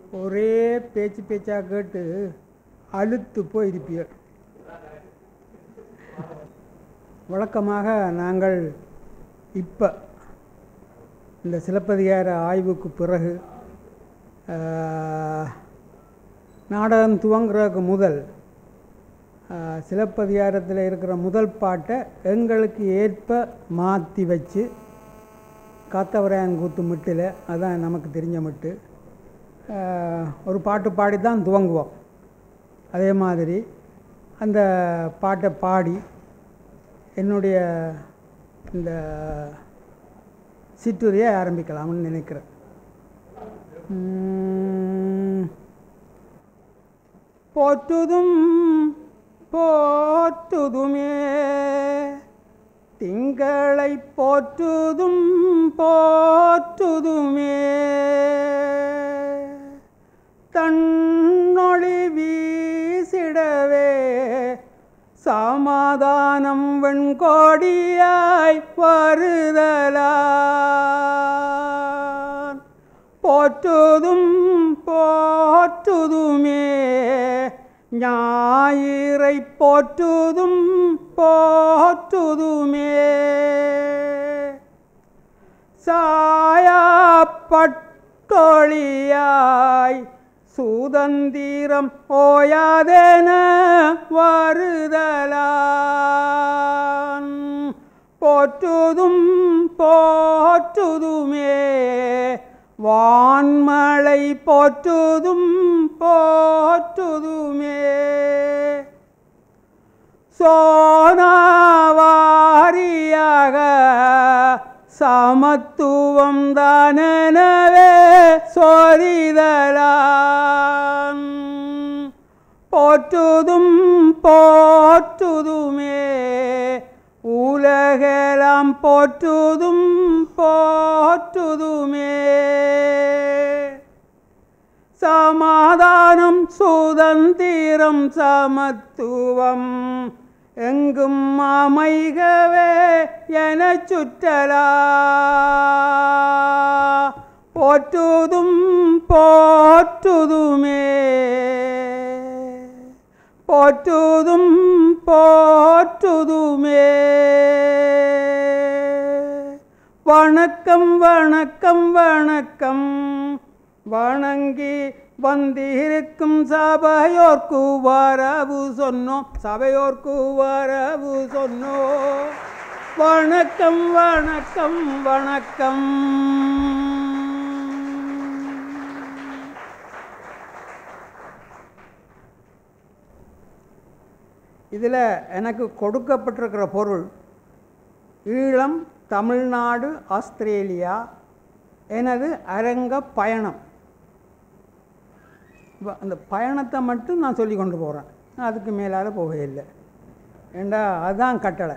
ஒரே பேச்சு பேச்சாக கேட்டு அழுத்து போயிருப்பீர்கள் வழக்கமாக நாங்கள் இப்போ இந்த சிலப்பதிகார ஆய்வுக்கு பிறகு ஆஹ், நாடகம் துவங்குறதுக்கு முதல் ஆஹ், சிலப்பதிகாரத்தில் இருக்கிற முதல் பாட்டை எங்களுக்கு ஏற்ப மாற்றி வச்சு காத்தவராயன் கூத்து மிட்டில் அதான் நமக்கு தெரிஞ்ச மிட்டு ஆஹ், ஒரு பாட்டு பாடி தான் துவங்குவோம் அதே மாதிரி அந்த பாட்டை பாடி என்னுடைய இந்த சிற்றுரையை ஆரம்பிக்கலாம்னு நினைக்கிறேன் உம், போற்றுதும் போற்றுதுமே திங்களை போற்றுதும் போற்றுதுமே தன்னொளி வீசிடவே சமாதானம் வெண்கோடியாய் வருதலான் போற்றுதும் போற்றுதுமே ஞாயிறை போற்றுதும் போற்றுதுமே சாயாப்பட்டொழியாய் சுதந்திரம் ஓயாதென வருதலான் போற்றுதும் போற்றுதுமே வான்மழை போற்றுதும் போற்றுதுமே சோனாவாரியாக சமத்துவம் தானெனவே சொரிதலான் போற்றுதும் போற்றுதுமே உலகெல்லாம் போற்றுதும் போற்றுதுமே சமாதானம் சுதந்திரம் சமத்துவம் எங்கும் அமைகவே என சுற்றலா போற்றுதும் போற்றுதுமே போற்றுதும் போற்றுதுமே வணக்கம் வணக்கம் வணக்கம் வணங்கி வந்திருக்கும் சபையோர்க்கு வரவு சொன்னோம் சபையோர்க்கு வரவு சொன்னோம் வணக்கம் வணக்கம் வணக்கம் இதில் எனக்கு கொடுக்கப்பட்டிருக்கிற பொருள் ஈழம் தமிழ்நாடு ஆஸ்திரேலியா எனது அரங்க பயணம் இப்ப அந்த பயணத்தை மட்டும் நான் சொல்லி கொண்டு போகிறேன் அதுக்கு மேலால் போகையில்லை ஏண்டா அதுதான் கட்டளை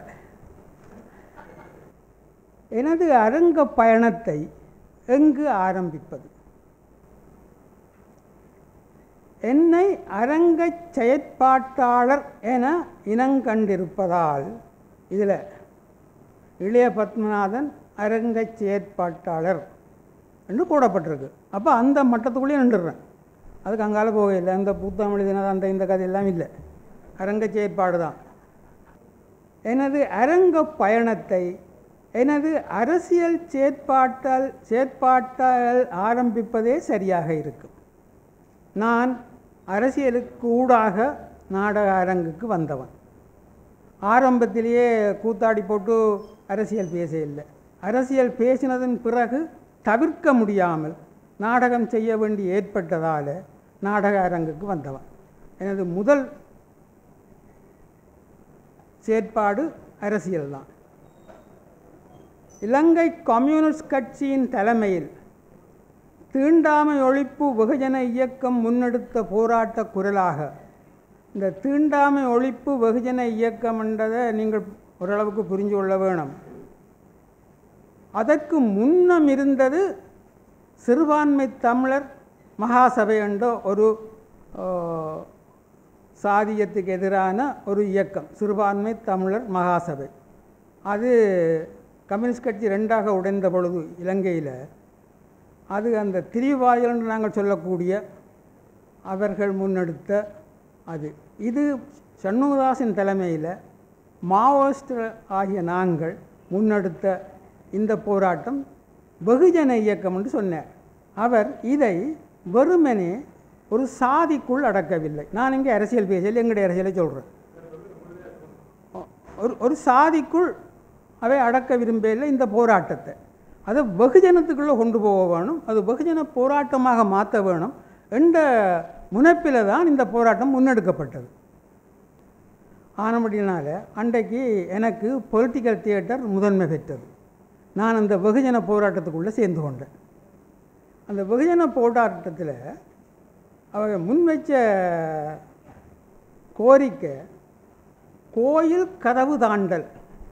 எனது அரங்க பயணத்தை எங்கு ஆரம்பிப்பது என்னை அரங்கச் செயற்பாட்டாளர் என இனங்கண்டிருப்பதால் இதில் இளைய பத்மநாதன் அரங்கச் செயற்பாட்டாளர் என்று கூடப்பட்டிருக்கு அப்போ அந்த மட்டத்துக்குள்ளேயே நின்றுடுறேன் அதுக்கு அங்கால போகவில்லை அந்த புத்தகம் எழுதினது அந்த இந்த கதையெல்லாம் இல்லை அரங்க செயற்பாடு தான் எனது அரங்க பயணத்தை எனது அரசியல் செயற்பாட்டால் செயற்பாட்டால் ஆரம்பிப்பதே சரியாக இருக்கும் நான் அரசியலுக்கு ஊடாக நாடக அரங்குக்கு வந்தவன் ஆரம்பத்திலேயே கூத்தாடி போட்டு அரசியல் பேச இல்லை அரசியல் பேசினதன் பிறகு தவிர்க்க முடியாமல் நாடகம் செய்ய வேண்டி ஏற்பட்டதால் நாடக அரங்குக்கு வந்தவன் எனது முதல் செயற்பாடு அரசியல்தான் இலங்கை கம்யூனிஸ்ட் கட்சியின் தலைமையில் தீண்டாமை ஒழிப்பு வெகுஜன இயக்கம் முன்னெடுத்த போராட்ட குரலாக இந்த தீண்டாமை ஒழிப்பு வெகுஜன இயக்கம் என்றதை நீங்கள் ஓரளவுக்கு புரிஞ்சு கொள்ள வேணும் அதற்கு முன்னம் இருந்தது சிறுபான்மை தமிழர் மகாசபை என்ற ஒரு ஆ, சாதியத்துக்கு எதிரான ஒரு இயக்கம் சிறுபான்மை தமிழர் மகாசபை அது கம்யூனிஸ்ட் கட்சி ரெண்டாக உடைந்த பொழுது இலங்கையில் அது அந்த திரிவாயில் என்று நாங்கள் சொல்லக்கூடிய அவர்கள் முன்னெடுத்த அது இது சண்முகதாசின் தலைமையில் மாவோயிஸ்ட் ஆகிய நாங்கள் முன்னெடுத்த இந்த போராட்டம் வெகுஜன இயக்கம் என்று சொன்னார் அவர் இதை வெறுமனே ஒரு சாதிக்குள் அடக்கவில்லை நான் இங்கே அரசியல் பேசல எங்களுடைய அரசியலை சொல்கிறேன் ஒரு ஒரு சாதிக்குள் அவை அடக்க விரும்பவில்லை இந்த போராட்டத்தை அதை வெகுஜனத்துக்குள்ளே கொண்டு போக வேணும் அது வெகுஜன போராட்டமாக மாற்ற வேணும் என்ற முனைப்பில் தான் இந்த போராட்டம் முன்னெடுக்கப்பட்டது ஆனபடினால அன்றைக்கு எனக்கு பொலிட்டிக்கல் தியேட்டர் முதன்மை பெற்றது நான் அந்த வெகுஜன போராட்டத்துக்குள்ளே சேர்ந்து கொண்டேன் அந்த வெகுஜன போராட்டத்தில் அவங்க முன்வைச்ச கோரிக்கை கோயில் கதவு தாண்டல்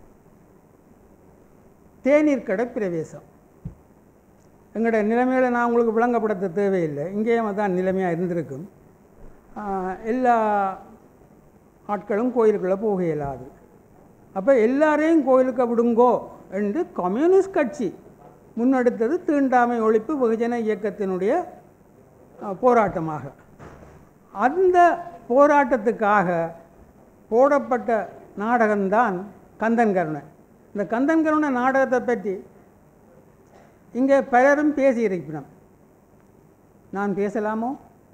தேநீர் கடை பிரவேசம் எங்களோட நிலைமையில நான் உங்களுக்கு விளங்கப்படுத்த தேவையில்லை இங்கேயும் அதான் நிலைமையாக இருந்திருக்கும் ஆஹ் எல்லா ஆட்களும் கோயிலுக்குள்ளே போக இயலாது அப்போ எல்லாரையும் கோயிலுக்கு விடுங்கோ என்று கம்யூனிஸ்ட் கட்சி முன்னெடுத்தது தீண்டாமை ஒழிப்பு வெகுஜன இயக்கத்தினுடைய ஆஹ், போராட்டமாக அந்த போராட்டத்துக்காக போடப்பட்ட நாடகம்தான் கந்தன் கருணை இந்த கந்தன் கருணை நாடகத்தை பற்றி இங்கே பலரும் பேசியிருக்கிறோம் நான் பேசலாமோ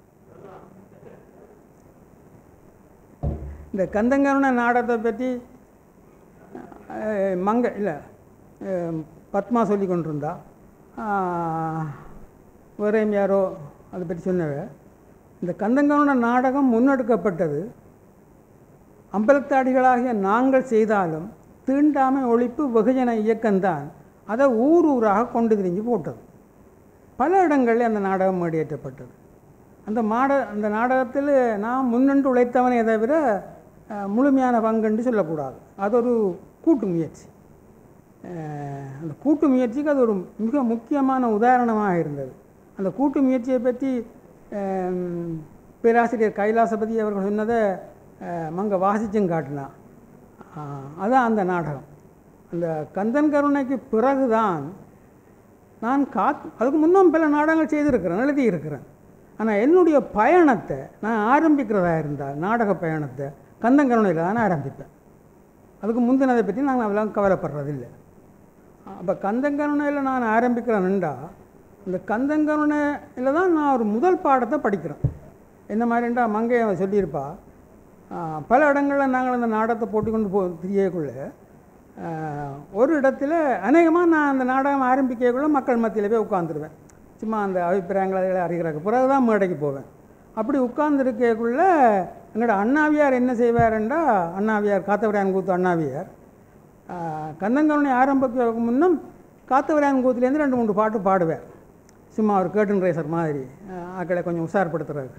இந்த கந்தங்கருண நாடகத்தை பற்றி அஹ், மங்க இல்லை அஹ், பத்மா சொல்லி கொண்டிருந்தா ஆஹ், வேறையும் யாரோ அதை பற்றி சொன்னவ இந்த கந்தங்கருண நாடகம் முன்னெடுக்கப்பட்டது அம்பலத்தாடிகளாகிய நாங்கள் செய்தாலும் தீண்டாமை ஒழிப்பு வெகுஜன இயக்கம்தான் அதை ஊர் ஊராக கொண்டு திரிஞ்சு போட்டது பல இடங்களில் அந்த நாடகம் மேடியேற்றப்பட்டது அந்த மாட அந்த நாடகத்தில் நான் முன்னின்று உழைத்தவனே தவிர அஹ், முழுமையான பங்குன்னு சொல்லக்கூடாது அது ஒரு கூட்டு முயற்சி அஹ், அந்த கூட்டு முயற்சிக்கு அது ஒரு மிக முக்கியமான உதாரணமாக இருந்தது அந்த கூட்டு முயற்சியை பற்றி அஹ், பேராசிரியர் கைலாசபதி அவர்கள் சொன்னதை அஹ், மங்க வாசிச்சும் காட்டினா ஆஹ், அதான் அந்த நாடகம் அந்த கந்தன் கருணைக்கு பிறகுதான் நான் காத் அதுக்கு முன்னும் பல நாடகங்கள் செய்திருக்கிறேன் எழுதியிருக்கிறேன் ஆனால் என்னுடைய பயணத்தை நான் ஆரம்பிக்கிறதா இருந்தால் நாடக பயணத்தை கந்தங்கருணையில் தான் ஆரம்பிப்பேன் அதுக்கு முந்தினதை பற்றி நான் அதெல்லாம் கவலைப்படுறதில்லை அப்போ கந்தங்கருணையில் நான் ஆரம்பிக்கிறேன்டா இந்த கந்தங்கருணையில் தான் நான் ஒரு முதல் பாடத்தை படிக்கிறேன் என்ன மாதிரிண்டா மங்கை அவ சொல்லியிருப்பா ஆ, பல இடங்களில் நாங்கள் அந்த நாடகத்தை போட்டுக்கொண்டு போ தெரியக்குள்ள ஒரு இடத்துல அநேகமாக நான் அந்த நாடகம் ஆரம்பிக்கக்குள்ள மக்கள் மத்தியில் போய் உட்காந்துருவேன் சும்மா அந்த அபிப்பிராயங்களை அறிகிறக்கு பிறகு தான் மேடைக்கு போவேன் அப்படி உட்கார்ந்துருக்கக்குள்ள எங்களோட அண்ணாவியார் என்ன செய்வாருண்டா அண்ணாவியார் காத்தவராயன் கூத்து அண்ணாவியார் ஆஹ், கந்தங்கருணை ஆரம்பிக்க முன்னும் காத்தவராயன் கூத்துலேருந்து ரெண்டு மூணு பாட்டு பாடுவேன் சும்மா ஒரு கேட்டன் ரேசர் மாதிரி ஆஹ், ஆக்களை கொஞ்சம் உஷார்படுத்துறதுக்கு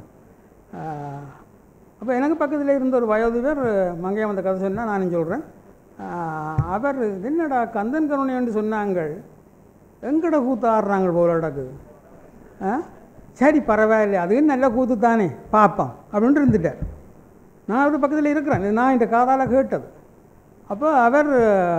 அப்போ எனக்கு பக்கத்தில் இருந்த ஒரு வயோதிபர் மங்கையம் அந்த கதை சொன்னால் நானும் சொல்கிறேன் அவர் "இது என்னடா கந்தன் கருணை என்று சொன்னாங்கள் எங்கட கூத்து ஆடுறாங்க போல நடக்குது ஆ சரி பரவாயில்லை அதுவும் நல்ல கூத்து தானே பார்ப்போம் அப்படின்ட்டு இருந்துட்டார் நான் அவர் பக்கத்தில் இருக்கிறேன் இது நான் இந்த காதால் கேட்டது அப்போ அவர்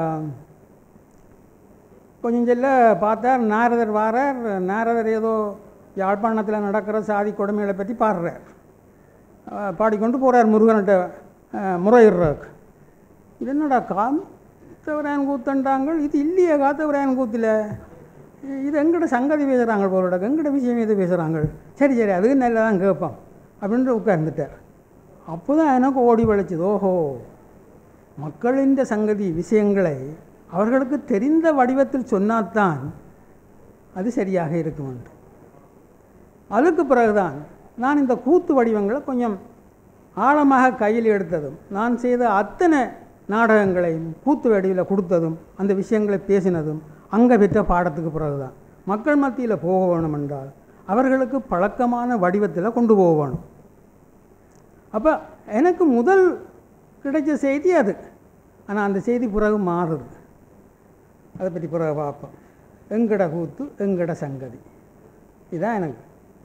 கொஞ்சம் செல்ல பார்த்தார் நாரதர் வாரார் நாரதர் ஏதோ யாழ்ப்பாணத்தில் நடக்கிற சாதி கொடுமைகளை பற்றி பாடுறார் அஹ் பாடிக்கொண்டு போகிறார் முருகன்கிட்ட அஹ் முறையிடுறாருக்கு இது என்னடா காத்தவராயன் கூத்தண்டாங்க இது இல்லையே காத்தவராயன் கூத்தில் இது எங்கிட்ட சங்கதி பேசுகிறாங்க போலோட எங்கிட்ட விஷயம் எது பேசுகிறாங்க சரி சரி அதுக்கு நல்லா தான் கேட்போம் அப்படின்ட்டு உட்கார்ந்துட்டார் அப்போ தான் எனக்கு ஓடி வளைச்சது ஓஹோ மக்களின் சங்கதி விஷயங்களை அவர்களுக்கு தெரிந்த வடிவத்தில் சொன்னால்தான் அது சரியாக இருக்கும் என்று அதுக்கு பிறகுதான் நான் இந்த கூத்து வடிவங்களை கொஞ்சம் ஆழமாக கையில் எடுத்ததும் நான் செய்த அத்தனை நாடகங்களையும் கூத்து வடிவில் கொடுத்ததும் அந்த விஷயங்களை பேசினதும் அங்கே பெற்ற பாடத்துக்கு பிறகுதான் மக்கள் மத்தியில் போக வேணும் என்றால் அவர்களுக்கு பழக்கமான வடிவத்தில் கொண்டு போக வேணும் அப்போ எனக்கு முதல் கிடைச்ச செய்தி அது ஆனால் அந்த செய்தி பிறகு மாறுது அதை பற்றி பிறகு பார்ப்போம் எங்கட கூத்து எங்கட சங்கதி இதுதான் எனக்கு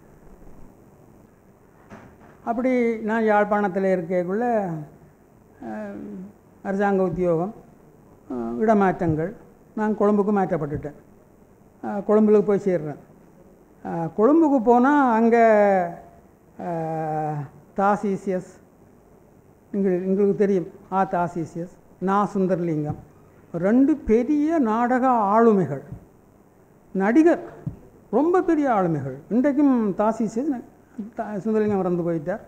அப்படி நான் யாழ்ப்பாணத்தில் இருக்கக்குள்ள அஹ், அரசாங்க உத்தியோகம் அஹ், இடமாற்றங்கள் நான் கொழும்புக்கு மாற்றப்பட்டுட்டேன் அஹ், கொழும்புக்கு போய் சேர்றேன் அஹ், கொழும்புக்கு போனால் அங்கே தாசிசியஸ் எங்களுக்கு எங்களுக்கு தெரியும் ஆ தாசிசியஸ் நா சுந்தர்லிங்கம் ரெண்டு பெரிய நாடக ஆளுமைகள் நடிகர் ரொம்ப பெரிய ஆளுமைகள் இன்றைக்கும் தாசிசியஸ் தா- சுந்தரலிங்கம் இறந்து போயிட்டார்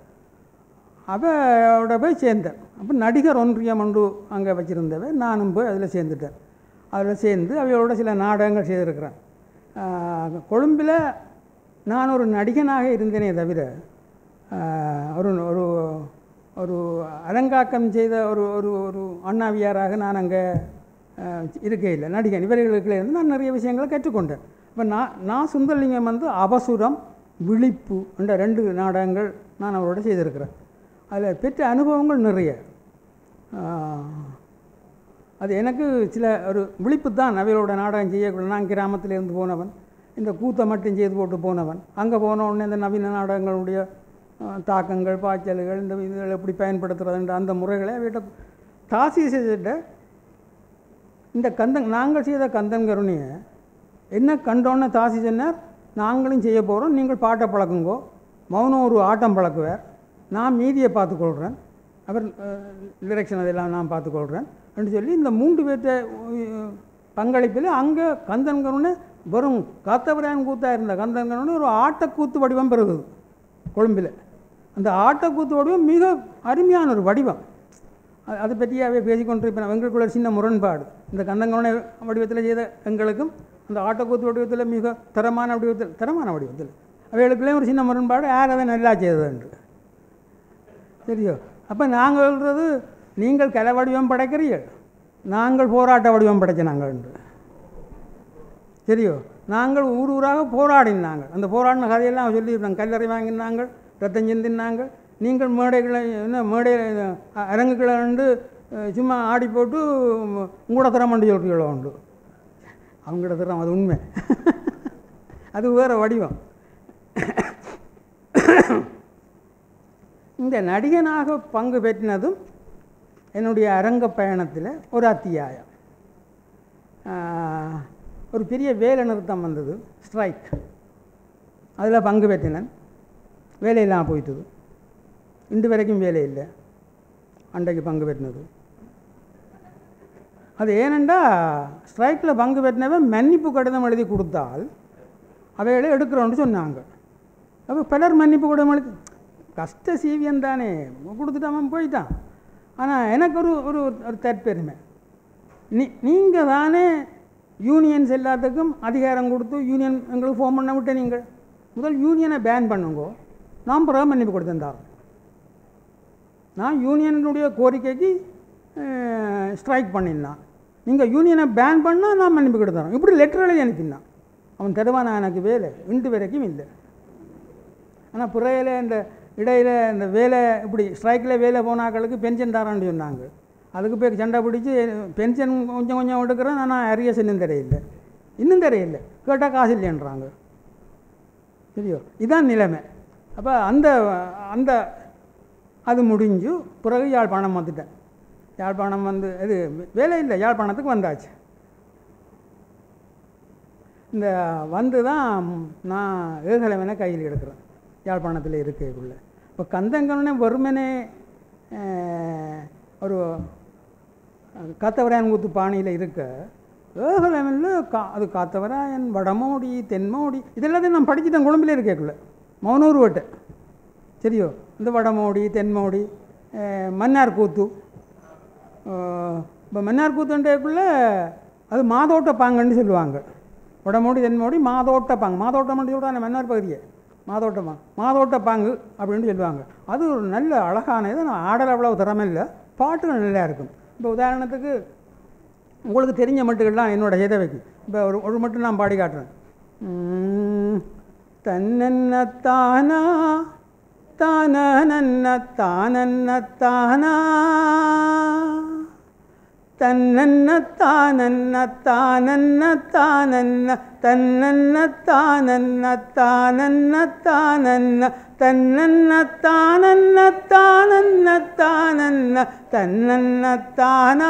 அவட போய் சேர்ந்தேன் அப்போ நடிகர் ஒன்றியம் ஒன்று அங்கே வச்சுருந்தவ நானும் போய் அதில் சேர்ந்துட்டேன் அதில் சேர்ந்து அவையோட சில நாடகங்கள் செய்திருக்கிறேன் ஆஹ், கொழும்பில் நான் ஒரு நடிகனாக இருந்தேனே தவிர ஆஹ், ஒரு ஒரு ஒரு அலங்காக்கம் செய்த ஒரு ஒரு ஒரு அண்ணாவியாராக நான் அங்கே இருக்கையில் நடிகன் இவர்களுக்குள்ள இருந்து நான் நிறைய விஷயங்களை கற்றுக்கொண்டேன் இப்போ நான் நான் சுந்தரலிங்கம் வந்து அபசுரம் விழிப்பு என்ற ரெண்டு நாடகங்கள் நான் அவரோட செய்திருக்கிறேன் அதில் பெற்ற அனுபவங்கள் நிறைய ஆஹ், அது எனக்கு சில ஒரு விழிப்பு தான் அவையோட நாடகம் செய்யக்கூடாது நான் கிராமத்தில் இருந்து போனவன் இந்த கூத்தை மட்டும் செய்து போட்டு போனவன் அங்கே போன உடனே இந்த நவீன நாடகங்களுடைய ஆஹ், தாக்கங்கள் பாய்ச்சல்கள் இந்த இதுகளை எப்படி பயன்படுத்துறதுன்ற அந்த முறைகளை அவையிட்ட தாசி செய்திட்ட இந்த கந்தன் நாங்கள் செய்த கந்தன் கருணையை என்ன கண்டோன்னு தாசி சொன்னார் நாங்களும் செய்ய போகிறோம் நீங்கள் பாட்டை பழக்குங்கோ மௌனம் ஒரு ஆட்டம் பழக்குவார் நான் மீதியை பார்த்துக்கொள்கிறேன் அவர் டிரெக்ஷன் அதெல்லாம் நான் பார்த்துக்கொள்கிறேன் என்று சொல்லி இந்த மூன்று பேர்த்த அஹ், பங்களிப்பில் அங்கே கந்தன் கருணை வெறும் காத்தவராயன் கூத்தாக இருந்த கந்தன் கருணை ஒரு ஆட்டக்கூத்து வடிவம் பெறுகுது கொழும்பில் அந்த ஆட்டக்கூத்து வடிவம் மிக அருமையான ஒரு வடிவம் அது- அதை பற்றியாவே பேசிக்கொண்டு இப்போ எங்களுக்குள்ள சின்ன முரண்பாடு இந்த கந்தங்கோண வடிவத்தில் செய்த எங்களுக்கும் அந்த ஆட்டக்கூத்து வடிவத்தில் மிக தரமான வடிவத்தில் தரமான வடிவத்தில் அவைகளுக்குள்ளே ஒரு சின்ன முரண்பாடு யார் அதை நல்லா செய்தது என்று சரியோ அப்போ நாங்கள் சொல்கிறது நீங்கள் கலை வடிவம் படைக்கிறீர்கள் நாங்கள் போராட்ட வடிவம் படைச்ச நாங்கள் என்று சரியோ நாங்கள் ஊர் ஊராக போராடினாங்க அந்த போராடின கதையெல்லாம் சொல்லியிருந்தாங்க கல்லறை வாங்கினாங்க ரத்தம் சிந்தினாங்க நீங்கள் மேடைகளை என்ன மேடை அ- அரங்குகளை வந்து அஹ், சும்மா ஆடி போட்டு உம், உங்களோட திறமண்டு சொல்கிறீங்களோ உண்டு அவங்களோட திறம் அது உண்மை அது வேறு வடிவம் இந்த நடிகனாக பங்கு பெற்றினதும் என்னுடைய அரங்க பயணத்தில் ஒரு அத்தியாயம் ஆஹ், ஒரு பெரிய வேலை நிறுத்தம் வந்தது ஸ்ட்ரைக் அதில் பங்கு பெற்றினேன் வேலையெல்லாம் போயிட்டது இன்று வரைக்கும் வேலை இல்லை அன்றைக்கு பங்கு பெற்றினது அது ஏனெண்டா ஸ்ட்ரைக்கில் பங்கு பெற்றினவன் மன்னிப்பு கடிதம் எழுதி கொடுத்தால் அவைகளை எடுக்கிறோன்னு சொன்னாங்க அப்போ பலர் மன்னிப்பு கடிதம் எழுதி கஷ்ட சீவியம் தானே கொடுத்துட்டு அவன் போயிட்டான் ஆனால் எனக்கு ஒரு ஒரு ஒரு தற்பெருமை நீ நீங்கள் தானே யூனியன்ஸ் எல்லாத்துக்கும் அதிகாரம் கொடுத்து யூனியன் எங்களுக்கு ஃபோன் பண்ண விட்ட நீங்கள் முதல் யூனியனை பேன் பண்ணுங்கோ நான் பிறகு மன்னிப்பு கொடுத்திருந்தார் நான் யூனியனுடைய கோரிக்கைக்கு ஸ்ட்ரைக் பண்ணியிருந்தான் நீங்கள் யூனியனை பேன் பண்ணால் நான் மன்னிப்பு கொடுத்துறேன் இப்படி லெட்டர் எழுதி அனுப்பினான் அவன் தருவானா எனக்கு வேலை இன்று வரைக்கும் இல்லை ஆனால் புறையில் இந்த இடையில் இந்த வேலை இப்படி ஸ்ட்ரைக்கில் வேலை போனாக்களுக்கு பென்ஷன் தரான்னு சொன்னாங்க அதுக்கு போய் சண்டை பிடிச்சி பென்ஷன் கொஞ்சம் கொஞ்சம் எடுக்கிறேன் ஆனால் அரியஸ் இன்னும் தெரியல இன்னும் தெரியல கேட்டால் காசு இல்லைன்றாங்க சரியோ இதான் நிலைமை அப்போ அந்த அந்த அது முடிஞ்சு பிறகு யாழ்ப்பாணம் வந்துட்டேன் யாழ்ப்பாணம் வந்து இது வேலை இல்லை யாழ்ப்பாணத்துக்கு வந்தாச்சு இந்த வந்து தான் நான் ஏகலைவனை கையில் எடுக்கிறேன் யாழ்ப்பாணத்தில் இருக்கக்குள்ள இப்போ கந்தங்கன்னு வெறுமனே அஹ், ஒரு காத்தவராயன் கூத்து பாணியில் இருக்க ஏகலைவனில் கா அது காத்தவராயன் வடமோடி தென்மோடி இதெல்லாத்தையும் நான் படிச்சுட்டேன் குழம்பில் இருக்கக்குள்ள மௌனூர் வட்டு சரியோ இந்த வடமோடி தென்மோடி அஹ், மன்னார் கூத்து இப்போ மன்னார் கூத்துன்றக்குள்ள அது மாதோட்ட பாங்கன்னு சொல்லுவாங்க வடமோடி தென்மோடி மாதோட்ட பாங்கு மாதோட்டம் சொல்கிறாங்க மன்னார் பகுதியை மாதோட்டமா மாதோட்ட பாங்கு அப்படின்னு சொல்லுவாங்க அது ஒரு நல்ல அழகான இது நான் ஆடல் அவ்வளவு திறமை இல்லை பாட்டுகள் நல்லா இருக்கும் இப்போ உதாரணத்துக்கு உங்களுக்கு தெரிஞ்ச மட்டுக்கெல்லாம் என்னோட இதை வைக்கும் இப்போ ஒரு ஒரு மட்டும் நான் பாடி காட்டுறேன் உம், தன்னன்ன தானா தானன்ன தானன்ன தானா தன்னன்ன தானன்ன தானன்ன தானன்ன தன்னன்ன தானன்ன தானன்ன தானன்ன தன்னன்ன தானன்ன தானன்ன தானன்ன தன்னன்ன தானா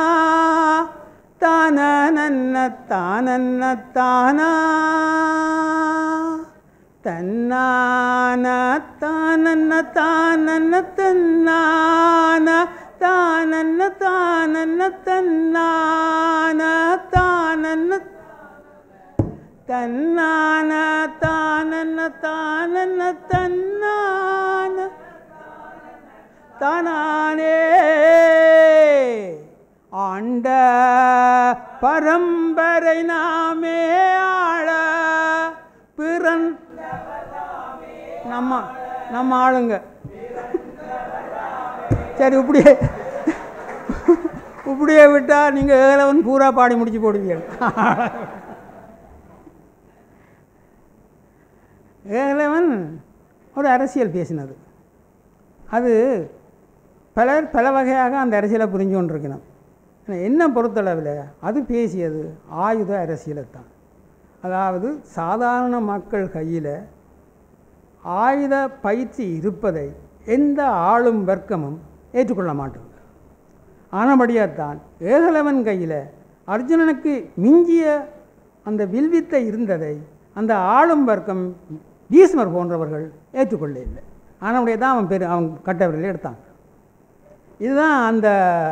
தானன்ன தானன்ன தானா தன்னான தானன்ன தானன்ன தன்னான தானன்ன தானன்ன தன்னான தானன்ன தன்னான தானன்ன தானன்ன தன்னான தானானே ஆண்ட பரம்பரை நாமே ஆள பிறன் நம்ம நம்ம ஆளுங்க சரி இப்படியே இப்படியே விட்டால் நீங்கள் ஏழவன் பூரா பாடி முடிச்சு போடுவீங்க ஏழவன் ஒரு அரசியல் பேசினது அது பலர் பல வகையாக அந்த அரசியலை புரிஞ்சு கொண்டிருக்கணும் ஆனா என்ன பொறுத்தளவில் அது பேசியது ஆயுத அரசியலை தான் அதாவது சாதாரண மக்கள் கையில் ஆயுத பயிற்சி இருப்பதை எந்த ஆளும் வர்க்கமும் ஏற்றுக்கொள்ள மாட்டோம் ஆனபடியாத்தான் ஏகலவன் கையில் அர்ஜுனனுக்கு மிஞ்சிய அந்த வில்வித்தை இருந்ததை அந்த ஆளும் வர்க்கம் பீஸ்மர் போன்றவர்கள் ஏற்றுக்கொள்ள இல்லை ஆனபடியே தான் அவன் பெரு அவன் கட்டவர்கள் எடுத்தான் இதுதான் அந்த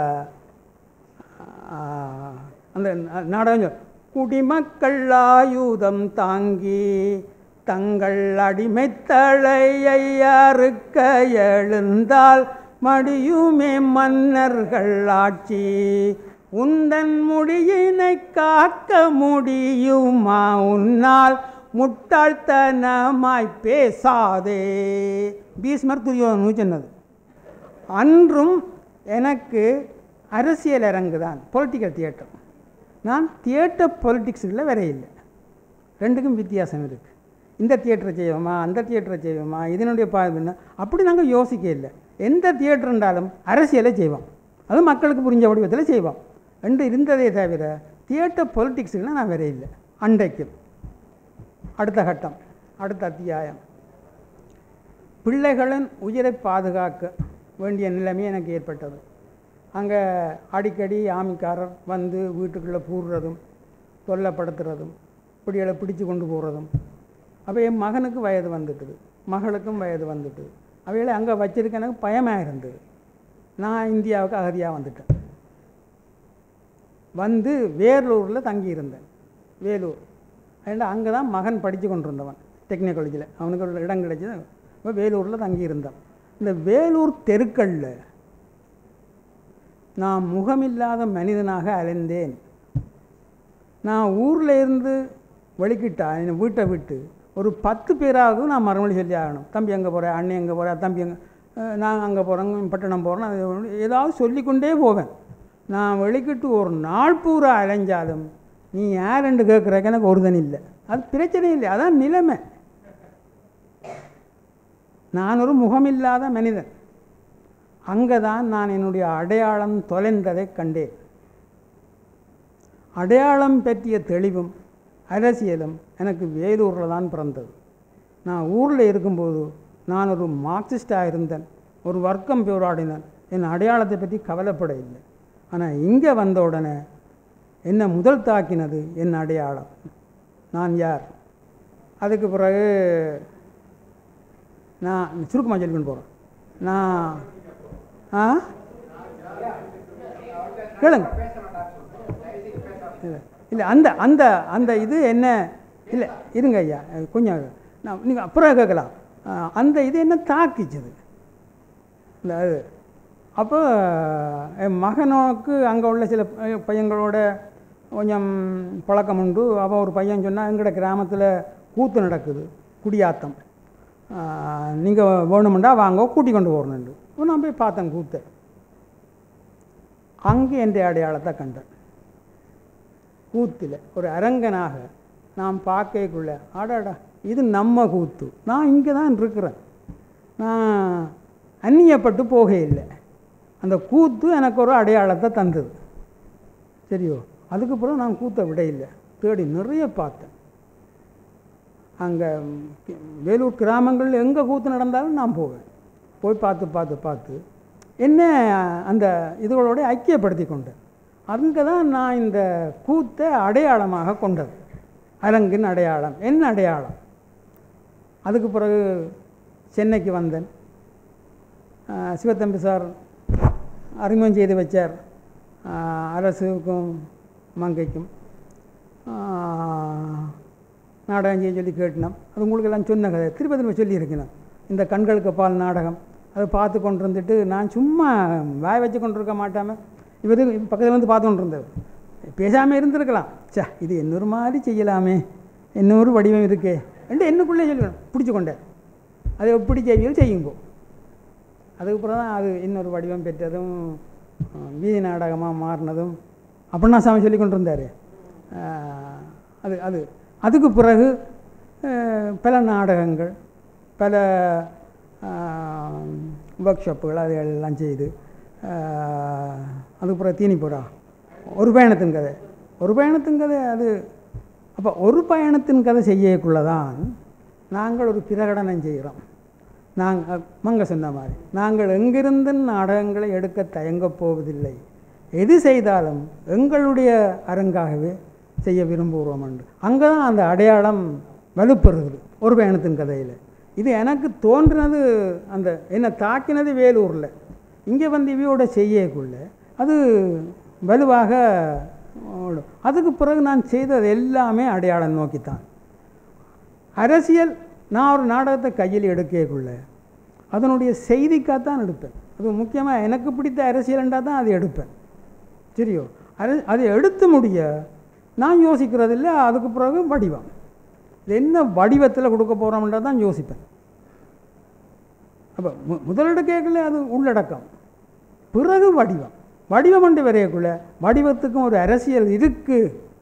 ஆ, அந்த நா- நாடகம் சொல். குடிமக்கள் ஆயுதம் தாங்கி தங்கள் அடிமைத்தலையை அறுக்க எழுந்தால் மடியுமே மன்னர்கள் ஆட்சி உந்தன் முடியினை காக்க முடியுமா உன்னால் முட்டாள்தனமாய் பேசாதே பீஸ்மர் துரியோதனு சொன்னது அன்றும் எனக்கு அரசியல் அரங்கு தான் பொலிட்டிக்கல் தியேட்டர் நான் தியேட்டர் பொலிட்டிக்ஸில் வேற இல்லை ரெண்டுக்கும் வித்தியாசம் இருக்குது இந்த தியேட்டரை செய்வோமா அந்த தியேட்டரை செய்வோமா இதனுடைய பா என்ன அப்படி நாங்கள் யோசிக்க இல்லை எந்த தியேட்டர் இருந்தாலும் அரசியலை செய்வோம் அது மக்களுக்கு புரிஞ்ச வடிவத்தில் செய்வோம் ரெண்டு இருந்ததே தவிர தியேட்டர் பொலிட்டிக்ஸுக்குலாம் நான் வேற இல்லை அண்டைக்கு அடுத்த கட்டம் அடுத்த அத்தியாயம் பிள்ளைகளின் உயிரை பாதுகாக்க வேண்டிய நிலைமை எனக்கு ஏற்பட்டது அங்கே அடிக்கடி ஆமிக்காரர் வந்து வீட்டுக்குள்ளே பூடுறதும் தொல்லைப்படுத்துறதும் பிடிகளை பிடிச்சு கொண்டு போகிறதும் அப்போ என் மகனுக்கு வயது வந்துட்டுது மகளுக்கும் வயது வந்துட்டுது அவைகளை அங்கே வச்சிருக்க எனக்கு பயமாக இருந்தது நான் இந்தியாவுக்கு அகதியாக வந்துட்டேன் வந்து வேலூரில் தங்கியிருந்தேன் வேலூர் ஏன்னா அங்கே தான் மகன் படித்து கொண்டிருந்தவன் டெக்னிக்கல் காலேஜில் அவனுக்கு ஒரு இடம் கிடைச்சது அப்போ வேலூரில் தங்கியிருந்தான் இந்த வேலூர் தெருக்களில் நான் முகமில்லாத மனிதனாக அலைந்தேன் நான் ஊரில் இருந்து வெளிக்கிட்டா என் வீட்டை விட்டு ஒரு பத்து பேராவது நான் மறுமொழி சொல்லி ஆகணும் தம்பி எங்கே போகிறேன் அண்ணன் எங்கே போகிறேன் தம்பி எங்கே அஹ் நான் அங்கே போகிறேன் பட்டணம் போகிறேன் ஏதாவது சொல்லிக்கொண்டே போவேன் நான் வெளிக்கிட்டு ஒரு நாள் பூரா அலைஞ்சாலும் நீ யாருன்னு கேட்குறக்கு எனக்கு ஒருதன் இல்லை அது பிரச்சனை இல்லை அதான் நிலைமை நான் ஒரு முகமில்லாத மனிதன் அங்கே தான் நான் என்னுடைய அடையாளம் தொலைந்ததை கண்டேன் அடையாளம் பற்றிய தெளிவும் அரசியலும் எனக்கு வேலூரில் தான் பிறந்தது நான் ஊரில் இருக்கும்போது நான் ஒரு மார்க்சிஸ்டாக இருந்தேன் ஒரு வர்க்கம் போராடினேன் என் அடையாளத்தை பற்றி கவலைப்பட இல்லை ஆனால் இங்கே வந்த உடனே என்னை முதல் தாக்கினது என் அடையாளம் நான் யார் அதுக்கு பிறகு நான் சுருக்கமாக சொல்லிக்கொண்டு போகிறேன் நான் ஆ கேளுங்க இல்லை இல்லை அந்த அந்த அந்த இது என்ன இல்லை இருங்க ஐயா அஹ் கொஞ்சம் நான் நீங்கள் அப்புறம் கேட்கலாம் அஹ் அந்த இது என்ன தாக்கிச்சது இல்லை அது அப்போ என் மகனுக்கு அங்கே உள்ள சில ப- பையங்களோட கொஞ்சம் பழக்கம் உண்டு அவன் ஒரு பையன் சொன்னால் எங்கட கிராமத்தில் கூத்து நடக்குது குடியாத்தம் நீங்கள் வேணுமெண்டா வாங்க கூட்டி கொண்டு வரணுண்டு அப்போ நான் போய் பார்த்தேன் கூத்தை அங்கே என் அடையாளத்தை கண்டேன் கூத்தில் ஒரு அரங்கனாக நான் பார்க்கக்குள்ள அடாடா இது நம்ம கூத்து நான் இங்கே தான் இருக்கிறேன் நான் அந்நியப்பட்டு போக இல்லை அந்த கூத்து எனக்கு ஒரு அடையாளத்தை தந்தது சரியோ அதுக்கப்புறம் நான் கூத்தை விட இல்லை தேடி நிறைய பார்த்தேன் அங்கே வேலூர் கிராமங்களில் எங்கே கூத்து நடந்தாலும் நான் போவேன் போய் பார்த்து பார்த்து பார்த்து என்ன அந்த இதுகளோட ஐக்கியப்படுத்தி கொண்டேன் அங்கே தான் நான் இந்த கூத்தை அடையாளமாக கொண்டது அரங்கின் அடையாளம் என்ன அடையாளம் அதுக்கு பிறகு சென்னைக்கு வந்தேன் ஆஹ் சிவத்தம்பி சார் அறிமுகம் செய்து வச்சார் ஆஹ் அரசுக்கும் மங்கைக்கும் ஆஹ் நாடகம் செய்ய சொல்லி கேட்டினோம் அது உங்களுக்கு எல்லாம் சொன்ன கதை திருப்பி திரும்ப சொல்லியிருக்கணும் இந்த கண்களுக்கு பால் நாடகம் அதை பார்த்து கொண்டு இருந்துட்டு நான் சும்மா வாய் வச்சு கொண்டு இருக்க மாட்டாமல் இவர் பக்கத்தில் வந்து பார்த்து கொண்டு இருந்தவர் பேசாமல் இருந்திருக்கலாம் சே இது இன்னொரு மாதிரி செய்யலாமே இன்னொரு வடிவம் இருக்கே என்று என்னக்குள்ளே சொல்லணும் பிடிச்சி கொண்டேன் அதை எப்படி செய்வீர்கள் செய்யுங்கோ அதுக்கப்புறம் தான் அது இன்னொரு வடிவம் பெற்றதும் அஹ், வீதி நாடகமாக மாறினதும் அப்படின்னா சாமி சொல்லி கொண்டு இருந்தார் அது அது அதுக்கு பிறகு அஹ், பல நாடகங்கள் பல ஒர்க் ஷாப்புகள் அது எல்லாம் செய்து அஹ், அதுக்கு பிறகு தீனிப்புறா ஒரு பயணத்தின் கதை ஒரு பயணத்தின் கதை அது அப்போ ஒரு பயணத்தின் கதை செய்யக்குள்ள தான் நாங்கள் ஒரு பிரகடனம் செய்கிறோம் நாங்கள் மங்க சொன்ன மாதிரி நாங்கள் எங்கிருந்து நாடகங்களை எடுக்க தயங்கப் போவதில்லை எது செய்தாலும் எங்களுடைய அரங்காகவே செய்ய விரும்புகிறோம் என்று அங்கே தான் அந்த அடையாளம் வலுப்பெறுகிறது ஒரு பயணத்தின் கதையில் இது எனக்கு தோன்றினது அந்த என்னை தாக்கினது வேலூரில் இங்கே வந்து இவையோட செய்யக்குள்ள அது வலுவாக ஓடும். அதுக்கு பிறகு நான் செய்தது எல்லாமே அடையாளம் நோக்கித்தான் அரசியல் நான் ஒரு நாடகத்தை கையில் எடுக்கக்குள்ள அதனுடைய செய்திக்காகத்தான் எடுப்பேன் அது முக்கியமாக எனக்கு பிடித்த அரசியல்ண்டா தான் அதை எடுப்பேன் சரியோ அது அதை எடுத்து முடிய நான் யோசிக்கிறது இல்லை அதுக்கு பிறகு வடிவம் இது என்ன வடிவத்தில் கொடுக்க போகிறோம்ன்றதை தான் யோசிப்பேன் அப்போ மு முதலிட கேட்கல அது உள்ளடக்கம் பிறகு வடிவம் வடிவம் என்று வரையக்குள்ள வடிவத்துக்கும் ஒரு அரசியல் இருக்குது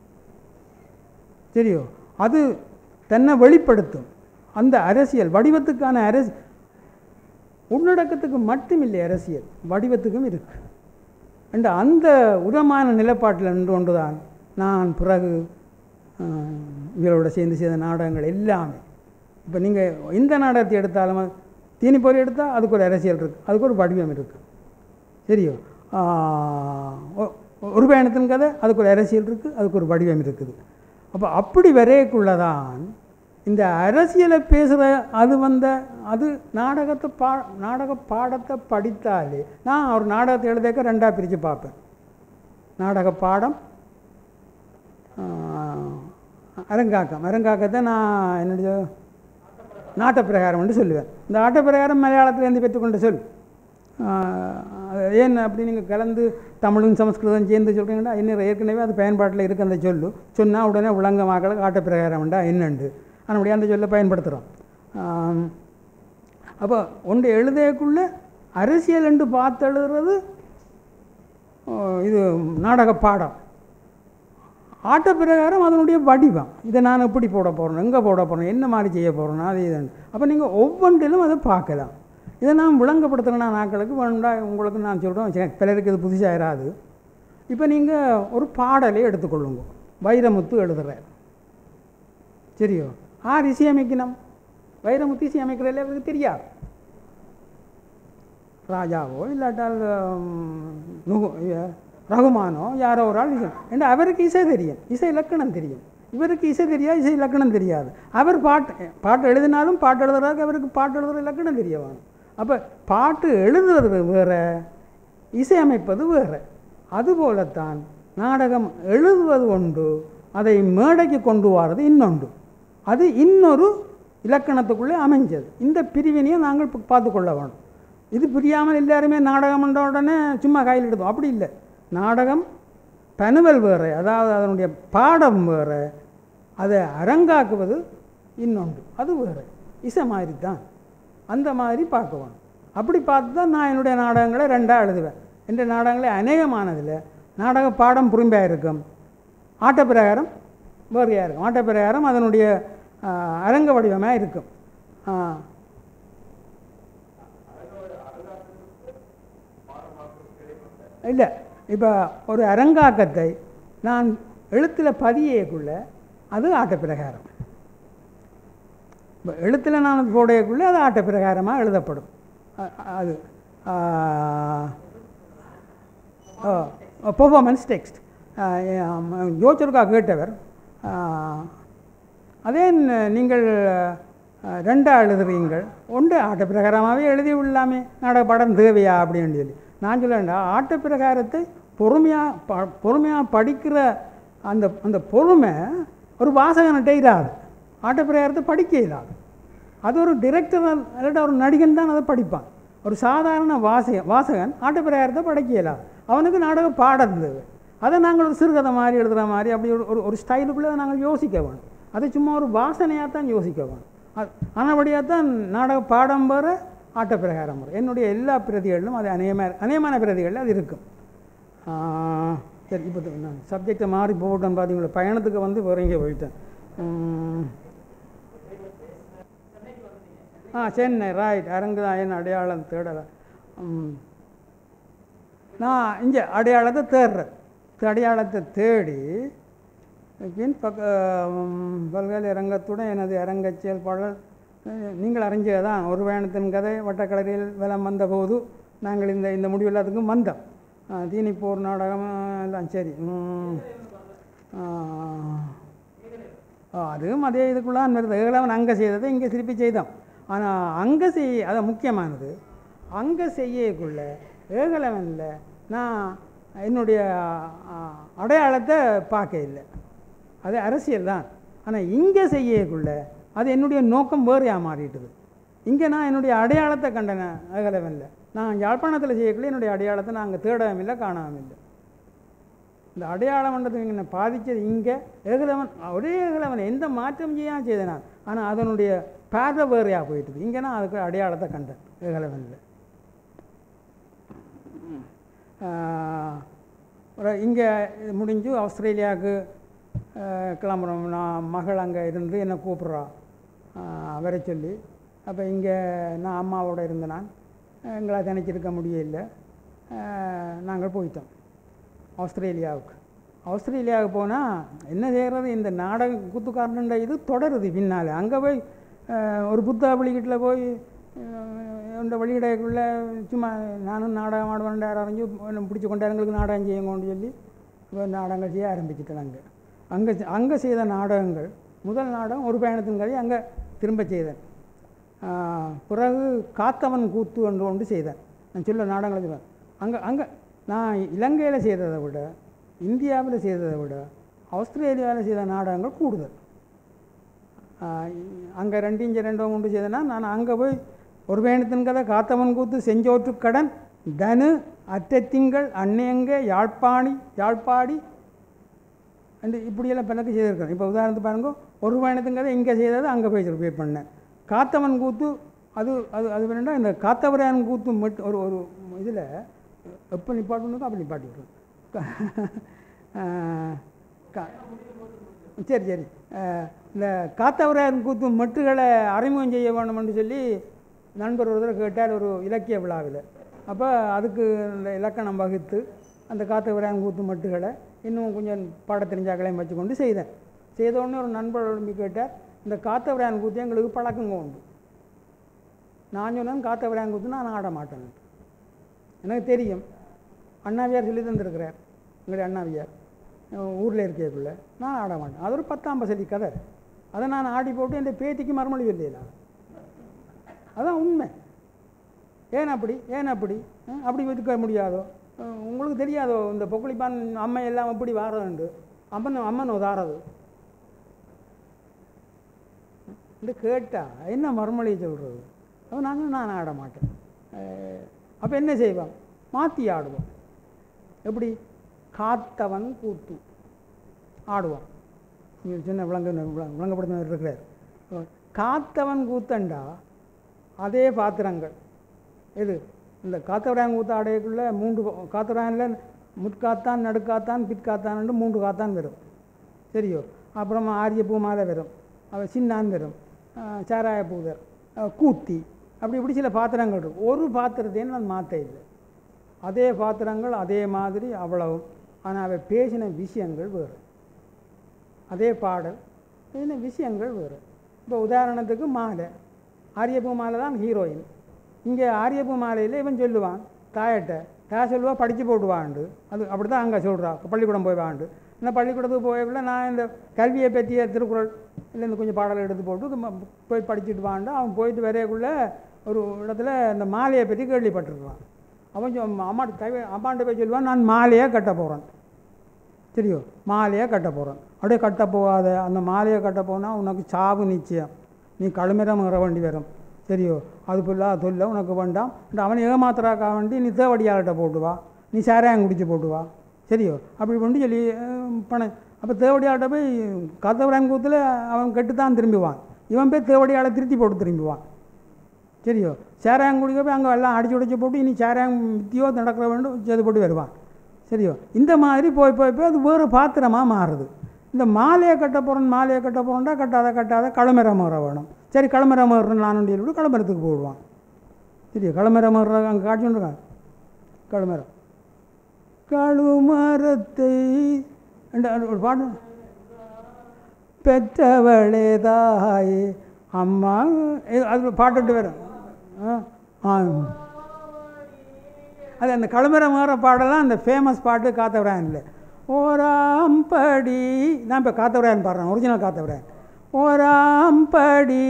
சரியோ அது தன்னை வெளிப்படுத்தும் அந்த அரசியல் வடிவத்துக்கான அரசு உள்ளடக்கத்துக்கு மட்டுமில்லை அரசியல் வடிவத்துக்கும் இருக்கு என்ற அந்த உரமான நிலைப்பாட்டில் நின்று கொண்டுதான் நான் பிறகு ஆஹ், இவரோட சேர்ந்து செய்த நாடகங்கள் எல்லாமே இப்போ நீங்கள் இந்த நாடகத்தை எடுத்தாலும் தீனிப்பொறி எடுத்தால் அதுக்கு ஒரு அரசியல் இருக்குது அதுக்கு ஒரு வடிவம் இருக்குது சரியோ ஆஹ், ஒ- ஒரு பயணத்தின் கதை அதுக்கு ஒரு அரசியல் இருக்குது அதுக்கு ஒரு வடிவம் இருக்குது அப்போ அப்படி வரையக்குள்ளதான் இந்த அரசியலை பேசுகிற அது வந்த அது நாடகத்தை பா நாடக பாடத்தை படித்தாலே நான் ஒரு நாடகத்தை எழுதக்க ரெண்டாக பிரித்து பார்ப்பேன் நாடக பாடம் ஆஹ், அரங்காக்கம் அரங்காக்கத்தை நான் என்னுடைய நாட்டப்பிரகாரம்னு சொல்லுவேன் இந்த ஆட்டப்பிரகாரம் மலையாளத்திலேருந்து பெற்றுக்கொண்ட சொல் ஆஹ், அது ஏன் அப்படி நீங்கள் கலந்து தமிழும் சமஸ்கிருதம் சேர்ந்து சொல்கிறீங்கன்னா இன்னும் ஏற்கனவே அது பயன்பாட்டில் இருக்கு அந்த சொல்லு சொன்னால் உடனே உலங்க மக்களுக்கு ஆட்டப்பிரகாரம்டா என்னண்டு அதனுடைய அந்த சொல்லை பயன்படுத்துகிறோம் அப்போ ஒன்று எழுதக்குள்ளே அரசியல் என்று பார்த்து எழுதுறது ஆஹ், இது நாடக பாடம் ஆட்ட பிரகாரம் அதனுடைய வடிவம் இதை நான் எப்படி போட போகிறேன் எங்கே போட போகிறேன் என்ன மாதிரி செய்ய போகிறேன் அது இது அப்போ நீங்கள் ஒவ்வொன்றிலும் அதை பார்க்கலாம் இதை நான் விளங்கப்படுத்துகிறேன்னா நாட்களுக்கு வேணும்டா உங்களுக்கு நான் சொல்கிறேன் பிறருக்கு இது புதுசாக இராது இப்போ நீங்கள் ஒரு பாடலை எடுத்துக்கொள்ளுங்க வைரமுத்து எழுதுறார் சரியோ ஆர் இசையமைக்கணும் வைரமுத்து இசையமைக்கிறதில்ல அவருக்கு தெரியாது ராஜாவோ இல்லாட்டால் உம், நுகு இ- ரகுமானோ யாரோ ஒரு ஆள் இசை ஏன்னா அவருக்கு இசை தெரியும் இசை இலக்கணம் தெரியும் இவருக்கு இசை தெரியாது இசை இலக்கணம் தெரியாது அவர் பாட்டு பாட்டு எழுதினாலும் பாட்டு எழுதுறதுக்கு அவருக்கு பாட்டு எழுதுற இலக்கணம் தெரிய வேணும் அப்போ பாட்டு எழுதுறது வேற இசையமைப்பது வேற அதுபோலத்தான் நாடகம் எழுதுவது ஒன்று அதை மேடைக்கு கொண்டு வர்றது இன்னொன்று அது இன்னொரு இலக்கணத்துக்குள்ளே அமைஞ்சது இந்த பிரிவினையை நாங்கள் இப்போ பார்த்துக்கொள்ள வேணும் இது புரியாமல் எல்லாருமே நாடகம் என்ற உடனே சும்மா கையில் எடுத்தோம் அப்படி இல்லை நாடகம் பனுவல் வேறு அதாவது அதனுடைய பாடம் வேறு அதை அரங்காக்குவது இன்னொன்று அது வேறு இசை மாதிரி தான் அந்த மாதிரி பார்க்குவேன் அப்படி பார்த்து தான் நான் என்னுடைய நாடகங்களை ரெண்டாக எழுதுவேன் என்ற நாடகங்களே அநேகமானதில் நாடக பாடம் புரிம்பாக இருக்கும் ஆட்டப்பிரகாரம் வேறையாக இருக்கும் ஆட்டப்பிரகாரம் அதனுடைய ஆஹ், அரங்க வடிவமாக இருக்கும் ஆஹ், இல்லை இப்போ ஒரு அரங்காக்கத்தை நான் எழுத்தில் பதியக்குள்ள அது ஆட்டப்பிரகாரம் இப்போ எழுத்தில் நான் போடையக்குள்ளே அது ஆட்டப்பிரகாரமாக எழுதப்படும் அ- அது பெர்ஃபார்மன்ஸ் டெக்ஸ்ட் ஜோச்சருக்கா கேட்டவர் ஆ, அதே ந- நீங்கள் அஹ், ரெண்டா எழுதுறீங்கள் ஒன்று ஆட்ட பிரகாரமாகவே எழுதி விடலாமே நாடக படம் தேவையா அப்படின்னு சொல்லி நான் சொல்லேன்டா ஆட்ட பிரகாரத்தை பொறுமையாக ப பொறுமையாக படிக்கிற அந்த அந்த பொறுமை ஒரு வாசகன்கிட்ட இராது ஆட்ட பிரகாரத்தை படிக்க இல்லாது அது ஒரு டிரெக்டர் இல்லாட்டா ஒரு நடிகன் தான் அதை படிப்பான் ஒரு சாதாரண வாசக வாசகன் ஆட்ட பிரகாரத்தை படிக்க இயலாது அவனுக்கு நாடகம் பாடம் தேவை அதை நாங்கள் ஒரு சிறுகதை மாதிரி எழுதுகிற மாதிரி அப்படி ஒரு ஒரு ஒரு ஸ்டைலுக்குள்ளே நாங்கள் யோசிக்க வேணும் அதை சும்மா ஒரு வாசனையாக தான் யோசிக்க வேணும் அது ஆனபடியாக தான் நாடக பாடம் வர ஆட்ட பிரகாரம் வரும் என்னுடைய எல்லா பிரதிகளிலும் அது அநேகமாக அநேகமான பிரதிகளில் அது இருக்கும் ஆ, சரி இப்போ நான் சப்ஜெக்டை மாறி போட்டேன் பார்த்தீங்களா பயணத்துக்கு வந்து வேற எங்கேயோ போயிட்டேன் ம். ஆ சென்னை ரைட் அரங்குதாயன் அடையாளம் தேடலை ம். நான் இங்கே அடையாளத்தை தேடுறேன் இந்த அடையாளத்தை தேடி பின் பக்க ம், பல்கலைக்கழகத்துடன் எனது அரங்கச் செயல்பாடல் அஹ், நீங்கள் அறிஞ்சது தான் ஒரு பயணத்தின் கதை வட்டக்கலரில் வலம் வந்தபோது நாங்கள் இந்த இந்த முடிவு எல்லாத்துக்கும் வந்தோம் ஆ, தீனிப்போர் நாடகம் எல்லாம் சரி ம். ஆ, ஆ, அதுவும் அதே இதுக்குள்ளான் வருது ஏழவன் அங்கே செய்ததை இங்கே திருப்பி செய்தோம் ஆனால் அங்கே செய் அது முக்கியமானது அங்கே செய்யக்குள்ள ஏகலவனில் நான் என்னுடைய ஆ, அடையாளத்தை பார்க்க இல்லை அது அரசியல் தான் ஆனால் இங்கே செய்யக்குள்ள அது என்னுடைய நோக்கம் வேறையாக மாறிட்டுது இங்கே நான் என்னுடைய அடையாளத்தை கண்டன ஏகலவனில் நான் யாழ்ப்பாணத்தில் செய்யக்குள்ள என்னுடைய அடையாளத்தை நான் அங்கே தேடவும் இல்லை காணவும் இல்லை இந்த அடையாளம்ன்றது என்னை பாதித்தது இங்கே ஏகலவன் ஒரே ஏகலவன் எந்த மாற்றம் செய்யாமல் செய்தேன் நான் ஆனால் அதனுடைய பார்வை வேறையாக போயிட்டுது இங்கே நான் அதுக்கு அடையாளத்தை கண்டேன் ஏகலவனில் இங்கே முடிஞ்சு ஆஸ்திரேலியாவுக்கு ஆஹ், கிளம்புறோம் நான் மகள் அங்கே இருந்து என்னை கூப்பிட்றா வர சொல்லி அப்போ இங்கே நான் அம்மாவோட இருந்த நான் எங்களால் திணைச்சிருக்க முடியல ஆஹ், நாங்கள் போயிட்டோம் ஆஸ்திரேலியாவுக்கு ஆஸ்திரேலியாவுக்கு போனால் என்ன செய்கிறது இந்த நாடக கூத்துக்காரனுன்ற இது தொடருது பின்னால் அங்கே போய் அஹ், ஒரு புத்தா வழிகிட்டில் போய் இந்த வழிகிடக்குள்ளே சும்மா நானும் நாடகம் ஆடுவேன் அறிஞ்சு பிடிச்சி கொண்டாரு எங்களுக்கு நாடகம் செய்யுங்கன்னு சொல்லி இப்போ நாடகங்கள் செய்ய ஆரம்பிச்சிட்டேன் அங்கே அங்கே அங்கே செய்த நாடகங்கள் முதல் நாடகம் ஒரு பயணத்தின் கதை அங்கே திரும்ப செய்தேன் ஆஹ், பிறகு காத்தவன் கூத்து என்று ஒன்று செய்தேன் நான் சொல்ல நாடகங்களை சொல்லுவேன் அங்கே அங்கே நான் இலங்கையில் செய்ததை விட இந்தியாவில் செய்ததை விட ஆஸ்திரேலியாவில் செய்த நாடகங்கள் கூடுதல் அங்கே ரெண்டு இஞ்சு ரெண்டோ மூன்று செய்தேன்னா நான் அங்கே போய் ஒரு பயணத்தின் கதை காத்தவன் கூத்து செஞ்சோற்று கடன் தனு அற்றத்திங்கள் அன்னையங்க யாழ்ப்பாணி யாழ்ப்பாடி அண்டு இப்படியெல்லாம் பிறகு செய்திருக்கேன் இப்போ உதாரணத்துக்கு பாருங்க ஒரு பயணத்தின் கதை இங்கே செய்தது அங்கே போய் ரிப்பேர் பண்ணேன் காத்தவன் கூத்து அது அது அது வேணும்னா இந்த காத்தவராயன் கூத்து மட்டும் ஒரு ஒரு இதில் எப்போ நிப்பாட்டணுக்கோ அப்போ நிப்பாட்டி விட்ருவேன் கா- சரி சரி அஹ், இந்த காத்தவராயன் கூத்து மெட்டுகளை அறிமுகம் செய்ய வேணும்னு சொல்லி நண்பர் ஒரு தடவை கேட்டார் ஒரு இலக்கிய விழாவில் அப்போ அதுக்கு இந்த இலக்கணம் வகுத்து அந்த காத்தவராயன் கூத்து மெட்டுகளை இன்னும் கொஞ்சம் பாட தெரிஞ்சாக்களையும் வச்சுக்கொண்டு செய்தேன் செய்த உடனே ஒரு நண்பர் எழும்பி கேட்டார் இந்த காத்தவராயன் கூத்து எங்களுக்கு பழக்கங்க உண்டு நான் சொன்னேன் காத்தவராயன் கூத்து நான் ஆட மாட்டேன் எனக்கு தெரியும் அண்ணாவியார் சொல்லி தந்திருக்கிறார் எங்களுடைய அண்ணாவியார் ஊரில் இருக்கக்குள்ள நான் ஆட மாட்டேன் அது ஒரு பத்தாம் பசதி கதை அதை நான் ஆடி போட்டு என் பேத்திக்கு மறுமொழி இல்லையா அதான் உண்மை ஏன் அப்படி ஏன் அப்படி அஹ், அப்படி இருக்க முடியாதோ அஹ், உங்களுக்கு தெரியாதோ இந்த பொக்குளிப்பான் அம்மை எல்லாம் எப்படி வாரதுண்டு அம்மன் அம்மன் உதாரது இது கேட்டா என்ன மறுமொழி சொல்கிறது அப்போ நாங்கள் நான் ஆட மாட்டேன் அப்போ என்ன செய்வோம் மாற்றி ஆடுவோம் எப்படி காத்தவன் கூத்து ஆடுவான் நீங்கள் சின்ன விளங்க விளங்கப்படுத்தினர் இருக்கிறார் காத்தவன் கூத்தண்டா அதே பாத்திரங்கள் எது இந்த காத்தவராயன் கூத்து ஆடையக்குள்ள மூன்று காத்தவராயனில் முற்காத்தான் நடுக்காத்தான் பிற்காத்தான் மூன்று காத்தான் வரும் சரியோ அப்புறமா ஆரிய பூமாலை வரும் அவ சின்னான் வரும் அஹ் சாராய பூதர் அஹ் கூத்தி அப்படி இப்படி சில பாத்திரங்கள் இருக்கும் ஒரு பாத்திரத்தையும் நான் மாற்ற இல்லை அதே பாத்திரங்கள் அதே மாதிரி அவ்வளவு ஆனால் அவை பேசின விஷயங்கள் வேறு அதே பாடல் பேசின விஷயங்கள் வேறு இப்போ உதாரணத்துக்கு மாலை ஆரியபூ மாலை தான் ஹீரோயின் இங்கே ஆரியபூ மாலையில் இவன் சொல்லுவான் தாயட்ட தாய் சொல்லுவா படித்து போட்டு வாண்டு அது அப்படி தான் அங்கே சொல்கிறா பள்ளிக்கூடம் போய் வாண்டு இந்த பள்ளிக்கூடத்துக்கு போயக்குள்ள நான் இந்த கல்வியை பற்றிய திருக்குறள் இல்லை இந்த கொஞ்சம் பாடலை எடுத்து போட்டு இது ம- போய் படிச்சுட்டு வாண்டா அவன் போயிட்டு வரையக்குள்ள ஒரு இடத்துல இந்த மாலையை பற்றி கேள்விப்பட்டிருக்கான் அவன் சொ- அம்மாட்ட கை அம்மாட்ட போய் சொல்லுவான் நான் மாலையை கட்ட போகிறேன் சரியோ மாலையை கட்ட போகிறேன் அப்படியே கட்ட போகாத அந்த மாலையை கட்ட போனால் உனக்கு சாவு நிச்சயம் நீ கழுமிரம் வர வேண்டி வரும் சரியோ அது ஃபுல்லாக தொல்லை உனக்கு வேண்டாம் and அவனை ஏமாத்துறாக்கா வேண்டி நீ தேவடியாள்கிட்ட போட்டு வா நீ சாராயம் குடிச்சு போட்டு வா சரியோ அப்படி பண்ணி சொல்லி அஹ், பணம் அப்போ தேவடியாள்கிட்ட போய் கதவரான் கூத்தில் அவன் கெட்டு தான் திரும்புவான் இவன் போய் தேவடியாளை திருத்தி போட்டு திரும்புவான் சரியோ சேராயம் குடிக்க போய் அங்கே எல்லாம் அடிச்சு உடைச்சு போட்டு இனி சேராயம் வித்தியோ நடக்கிற வேண்டும் செய்து போட்டு வருவான் சரியோ இந்த மாதிரி போய் போய் போய் அது வேறு பாத்திரமாக மாறுது இந்த மாலையை கட்ட போகிறேன் மாலையை கட்ட போகிறேன்டா கட்டாத கட்டாத களமரம் மாற வேணும் சரி களமரம் மாறுறேன் நான் விட்டு களமரத்துக்கு போடுவான் சரியா களமரம் மாறுற அங்கே காட்சி ஒன்றுருக்கான் களமரம் கழுமரத்தை என்ற ஒரு பாட்டு பெற்றவளே தாயே அம்மா இது அது பாட்டுட்டு வரும் ஆ ஆ அது அந்த களமர மாற பாடலாம் அந்த ஃபேமஸ் பாட்டு காத்தவராயன் இல்லை ஓராம்படி நான் இப்போ காத்தவராயன் பாடுறேன் ஒரிஜினல் காத்தவராயன் ஓராம்படி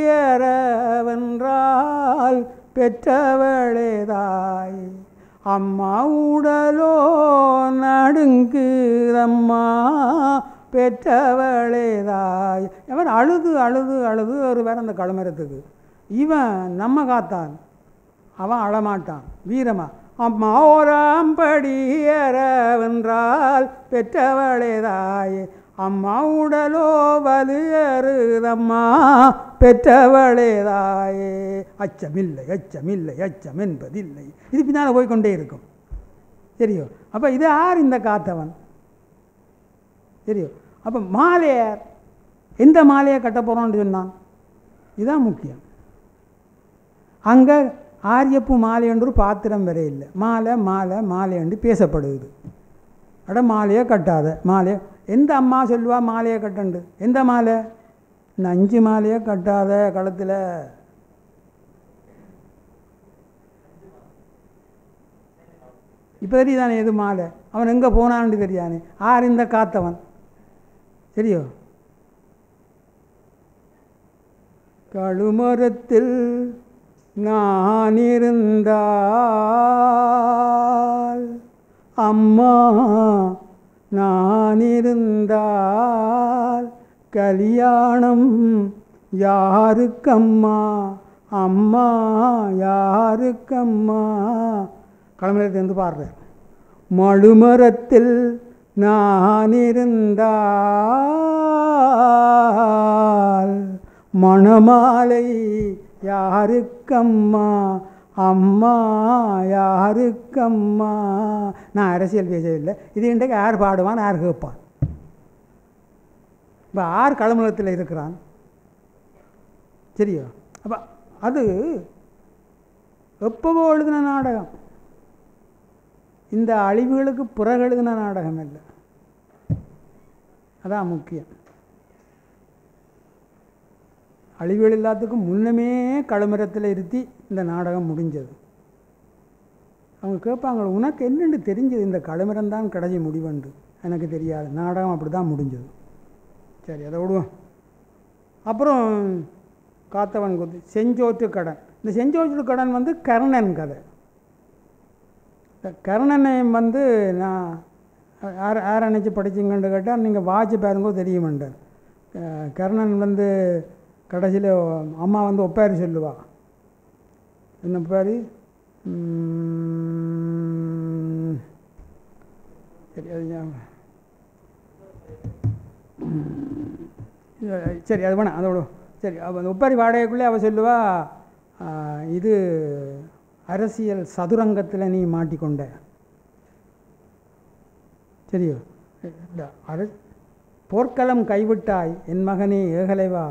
அறவென்றால் பெற்றவளே தாய் அம்மா உடலோ நடுங்குதம்மா பெற்றவளே தாய் அவன் அழுது அழுது அழுது ஒரு வேற அந்த களமரத்துக்கு இவன் நம்ம காத்தான் அவன் அழமாட்டான் வீரமா அம்மா ஓராம்படி ஏறவென்றால் பெற்றவளே தாயே அம்மா உடலோ வலுயருதம்மா பெற்றவளே தாயே அச்சமில்லை அச்சமில்லை அச்சம் என்பதில்லை இது பின்னால் போய்க்கொண்டே இருக்கும் சரியோ அப்போ இது யார் இந்த காத்தவன் சரியோ அப்போ மாலையார் எந்த மாலையை கட்ட போகிறோன்னு சொன்னான் இதுதான் முக்கியம் அங்கே ஆரியப்பு மாலை என்று ஒரு பாத்திரம் வரை இல்லை மாலை மாலை மாலை என்று பேசப்படுது அட மாலையை கட்டாத மாலையை எந்த அம்மா சொல்லுவா மாலையை கட்டண்டு எந்த மாலை இந்த அஞ்சு மாலையை கட்டாத கழுத்தில் இப்போ தெரியுதானே எது மாலை அவன் எங்கே போனான்னு தெரியானே ஆர் இந்த காத்தவன் சரியோ கழுமரத்தில் நான் இருந்தால் அம்மா நான் இருந்தால் கல்யாணம் யாருக்கம்மா அம்மா யாருக்கம்மா களமரத்திலிருந்து பாடுறேன் மழுமரத்தில் நான் இருந்தால் மணமாலை யாருக்கம்மா அம்மா யாருக்கம்மா நான் அரசியல் பேசவில்லை இது இன்றைக்கு யார் பாடுவான் யார் கேட்பான் இப்போ ஆர் களமலத்தில் இருக்கிறான் சரியோ அப்போ அது எப்பவோ எழுதின நாடகம் இந்த அழிவுகளுக்கு பிறகு எழுதின நாடகம் இல்லை அதான் முக்கியம் அழிவுகள் எல்லாத்துக்கும் முன்னமே களமரத்தில் இருத்தி இந்த நாடகம் முடிஞ்சது அவங்க கேட்பாங்க உனக்கு என்னென்னு தெரிஞ்சது இந்த களமரம் தான் கடைசி முடிவண்டு எனக்கு தெரியாது நாடகம் அப்படி தான் முடிஞ்சது சரி அதை விடுவோம் அப்புறம் காத்தவன் குத்து செஞ்சோற்று கடன் இந்த செஞ்சோற்று கடன் வந்து கர்ணன் கதை இந்த கர்ணனை வந்து நான் யார் யார் அணைச்சி படிச்சிங்கன்னு கேட்டால் நீங்கள் வாட்சி பாருங்கோ தெரியுமெண்டார் க- கர்ணன் வந்து கடைசியில் அம்மா வந்து ஒப்பாரி சொல்லுவா என்ன ஒப்பாரி உம், சரி அது ஞாபகம். இது, சரி அது வேணாம் அதோட சரி அவ அந்த ஒப்பாரி வாடகைக்குள்ளே அவள் சொல்லுவா ஆ, இது அரசியல் சதுரங்கத்தில் நீ மாட்டிக்கொண்ட சரியோ இந்த அர போர்க்களம் கைவிட்டாய் என் மகனே ஏகலைவா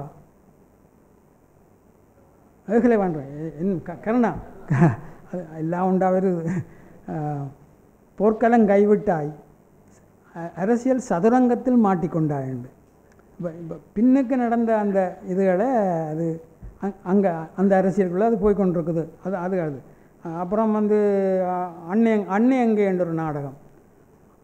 ஏகலைவான்ற என் க- கருணா அது எல்லாம் உண்டா வருது ஆ, போர்க்களம் கைவிட்டாய் அ- அரசியல் சதுரங்கத்தில் மாட்டிக்கொண்டாய் என்று இப்போ இப்போ பின்னுக்கு நடந்த அந்த இதுகளை அது அங்கே அந்த அரசியலுக்குள்ளே அது போய் கொண்டிருக்குது அது அது அது அப்புறம் வந்து அ, அண்ணே அண்ணே எங்கே என்ற ஒரு நாடகம்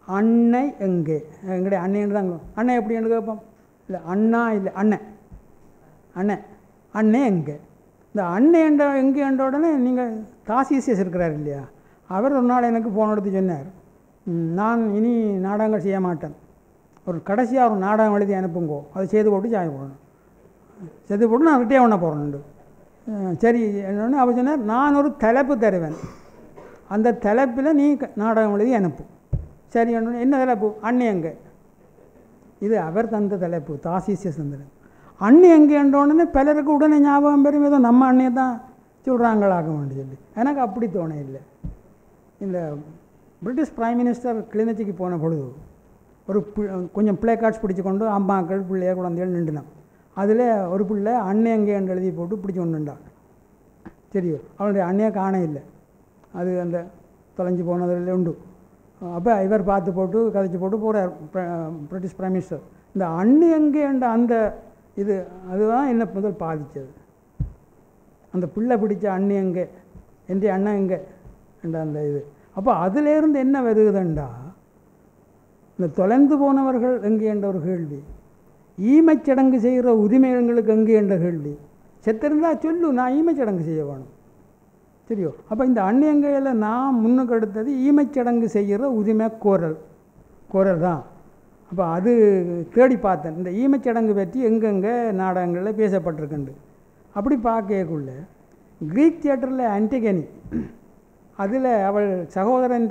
அன்னை எங்கே எங்கடைய அன்னைன்னு தான் அண்ணன் எப்படின்னு கேட்போம் இல்லை அண்ணா இல்லை அண்ணன் அண்ணன் அண்ணே எங்கே இந்த அண்ணன் என்ற எங்கே என்ற உடனே நீங்கள் தாசிசியஸ் இருக்கிறார் இல்லையா அவர் ஒரு நாள் எனக்கு ஃபோன் எடுத்து சொன்னார் "ம், நான் இனி நாடகங்கள் செய்ய மாட்டேன் ஒரு கடைசியாக ஒரு நாடகம் எழுதி அனுப்புங்கோ அதை செய்து போட்டு சாய போடணும் செய்து போட்டு நான் ரிட்டையர் பண்ண போகிறேன் சரி என்னொன்று அவர் சொன்னார் நான் ஒரு தலைப்பு தருவேன் அந்த தலைப்பில் நீ க- நாடகம் எழுதி அனுப்பு சரி என்னொன்று என்ன தலைப்பு அண்ணி எங்கே இது அவர் தந்த தலைப்பு தாசிசிய சந்திரன் அண்ணி எங்கே உடனே பலருக்கு உடனே ஞாபகம் பெறும் ஏதோ நம்ம அண்ணியை தான் சொல்கிறாங்களாக சொல்லி எனக்கு அப்படி தோண இல்லை இந்த பிரிட்டிஷ் பிரைம் மினிஸ்டர் கிளிநொச்சிக்கு போன பொழுது ஒரு பி- கொஞ்சம் பிளே கார்ட்ஸ் பிடிச்சு கொண்டு அம்மாக்கள் பிள்ளைய குழந்தைகள் நின்றுனான் அதில் ஒரு பிள்ளை அண்ணே எங்கே என்று எழுதி போட்டு பிடிச்சி கொண்டுண்டான் சரியோ அவனுடைய அண்ணையை காண இல்லை அது அந்த தொலைஞ்சு போனதில் உண்டு அப்போ இவர் பார்த்து போட்டு கதைச்சு போட்டு போகிறார் பிரிட்டிஷ் பிரைம் மினிஸ்டர் இந்த அண்ணி எங்கே என்ற அந்த இது அதுதான் என்ன முதல் பாதித்தது அந்த பிள்ளை பிடிச்ச அண்ணி எங்கே என் அண்ணன் எங்கே என்ற அந்த இது அப்போ அதிலேருந்து என்ன வருகுதுண்டா இந்த தொலைந்து போனவர்கள் எங்கே என்ற ஒரு கேள்வி ஈமைச்சடங்கு செய்கிற உரிமைகளுக்கு எங்கே என்ற கேள்வி செத்திருந்தா சொல்லு நான் ஈமைச்சடங்கு செய்ய வேணும் சரியோ அப்போ இந்த அந்நியங்கையில் நான் முன்னுக்கு எடுத்தது ஈமைச்சடங்கு செய்கிற உரிமை கோரல் கோரல் தான் அப்போ அது தேடி பார்த்தேன் இந்த ஈமைச்சடங்கு பற்றி எங்கெங்கே நாடகங்களில் பேசப்பட்டிருக்குண்டு அப்படி பார்க்கக்குள்ள கிரீக் தியேட்டரில் ஆன்டிகனி அதில் அவள் சகோதரன்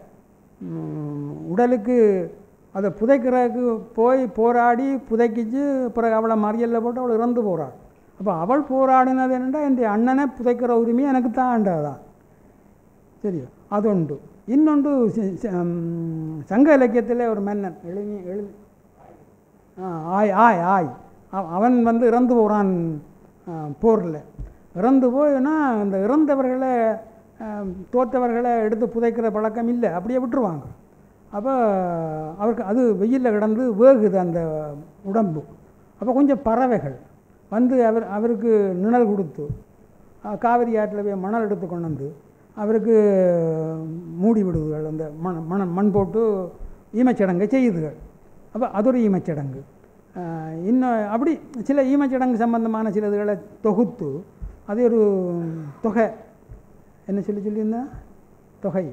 உடலுக்கு அதை புதைக்கிறதுக்கு போய் போராடி புதைக்கிச்சு பிறகு அவளை மறியலில் போட்டு அவள் இறந்து போகிறாள் அப்போ அவள் போராடினது என்னடா என் அண்ணனை புதைக்கிற உரிமை எனக்கு தாண்டதான் சரியோ அது உண்டு இன்னொன்று சி- சி- ம், சங்க இலக்கியத்தில் ஒரு மன்னன் எழுதி எழுதி ஆ, ஆய் ஆய் ஆய் அவ- அவன் வந்து இறந்து போகிறான் போரில் இறந்து போயினா அந்த இறந்தவர்களை ஆ, தோற்றவர்களை எடுத்து புதைக்கிற பழக்கம் இல்லை அப்படியே விட்டுருவாங்க அப்போ அவருக்கு அது வெயிலில் கிடந்து வேகுது அந்த உடம்பு அப்போ கொஞ்சம் பறவைகள் வந்து அவர் அவருக்கு நிழல் கொடுத்து ஆ, காவிரி ஆற்றில் போய் மணல் எடுத்து கொண்டு வந்து அவருக்கு மூடி விடுதுகள் அந்த மண் மண் மண் போட்டு ஈமச்சடங்கை செய்யுதுகள் அப்போ அது ஒரு ஈமச்சடங்கு ஆஹ் இன்னும் அப்படி சில ஈமச்சடங்கு சம்பந்தமான சில இதுகளை தொகுத்து அது ஒரு தொகை என்ன சொல்லி சொல்லியிருந்தா தொகை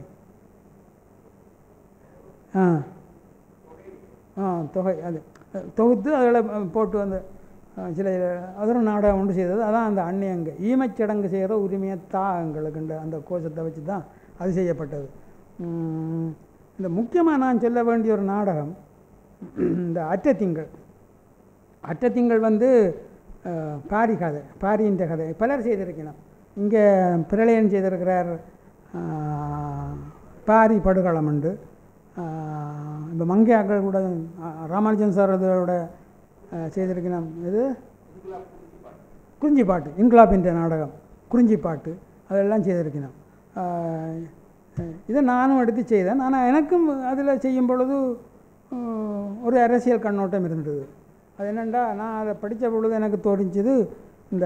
ஆ ஆ தொகை அது அஹ் தொகுத்து அதில் போட்டு அந்த அஹ், சில அது ஒரு நாடகம் ஒன்று செய்தது அதான் அந்த அந்நியங்க ஈமச்சடங்கு செய்கிற உரிமையை தா எங்களுக்குண்டு அந்த கோஷத்தை வச்சு தான் அது செய்யப்பட்டது உம், இந்த முக்கியமாக நான் சொல்ல வேண்டிய ஒரு நாடகம் இந்த அற்றத்திங்கள் அற்றத்திங்கள் வந்து அஹ், பாரி கதை பாரின்ற கதை பலர் செய்திருக்கணும் இங்கே பிரளயன் செய்திருக்கிறார் அஹ், பாரி படுகளம் உண்டு அஹ், இந்த மங்கையாக்கள் கூட அஹ், ராமானுஜன் சார் இதோட அஹ், செய்திருக்கணும் இது குறிஞ்சி பாட்டு இன்குலாப் என்ற நாடகம் குறிஞ்சி பாட்டு அதெல்லாம் செய்திருக்கணும் ஆஹ் இதை நானும் எடுத்து செய்தேன் ஆனால் எனக்கும் அதில் செய்யும் பொழுது ஆஹ், ஒரு அரசியல் கண்ணோட்டம் இருந்தது அது என்னென்னா நான் அதை படித்த பொழுது எனக்கு தோணிச்சது இந்த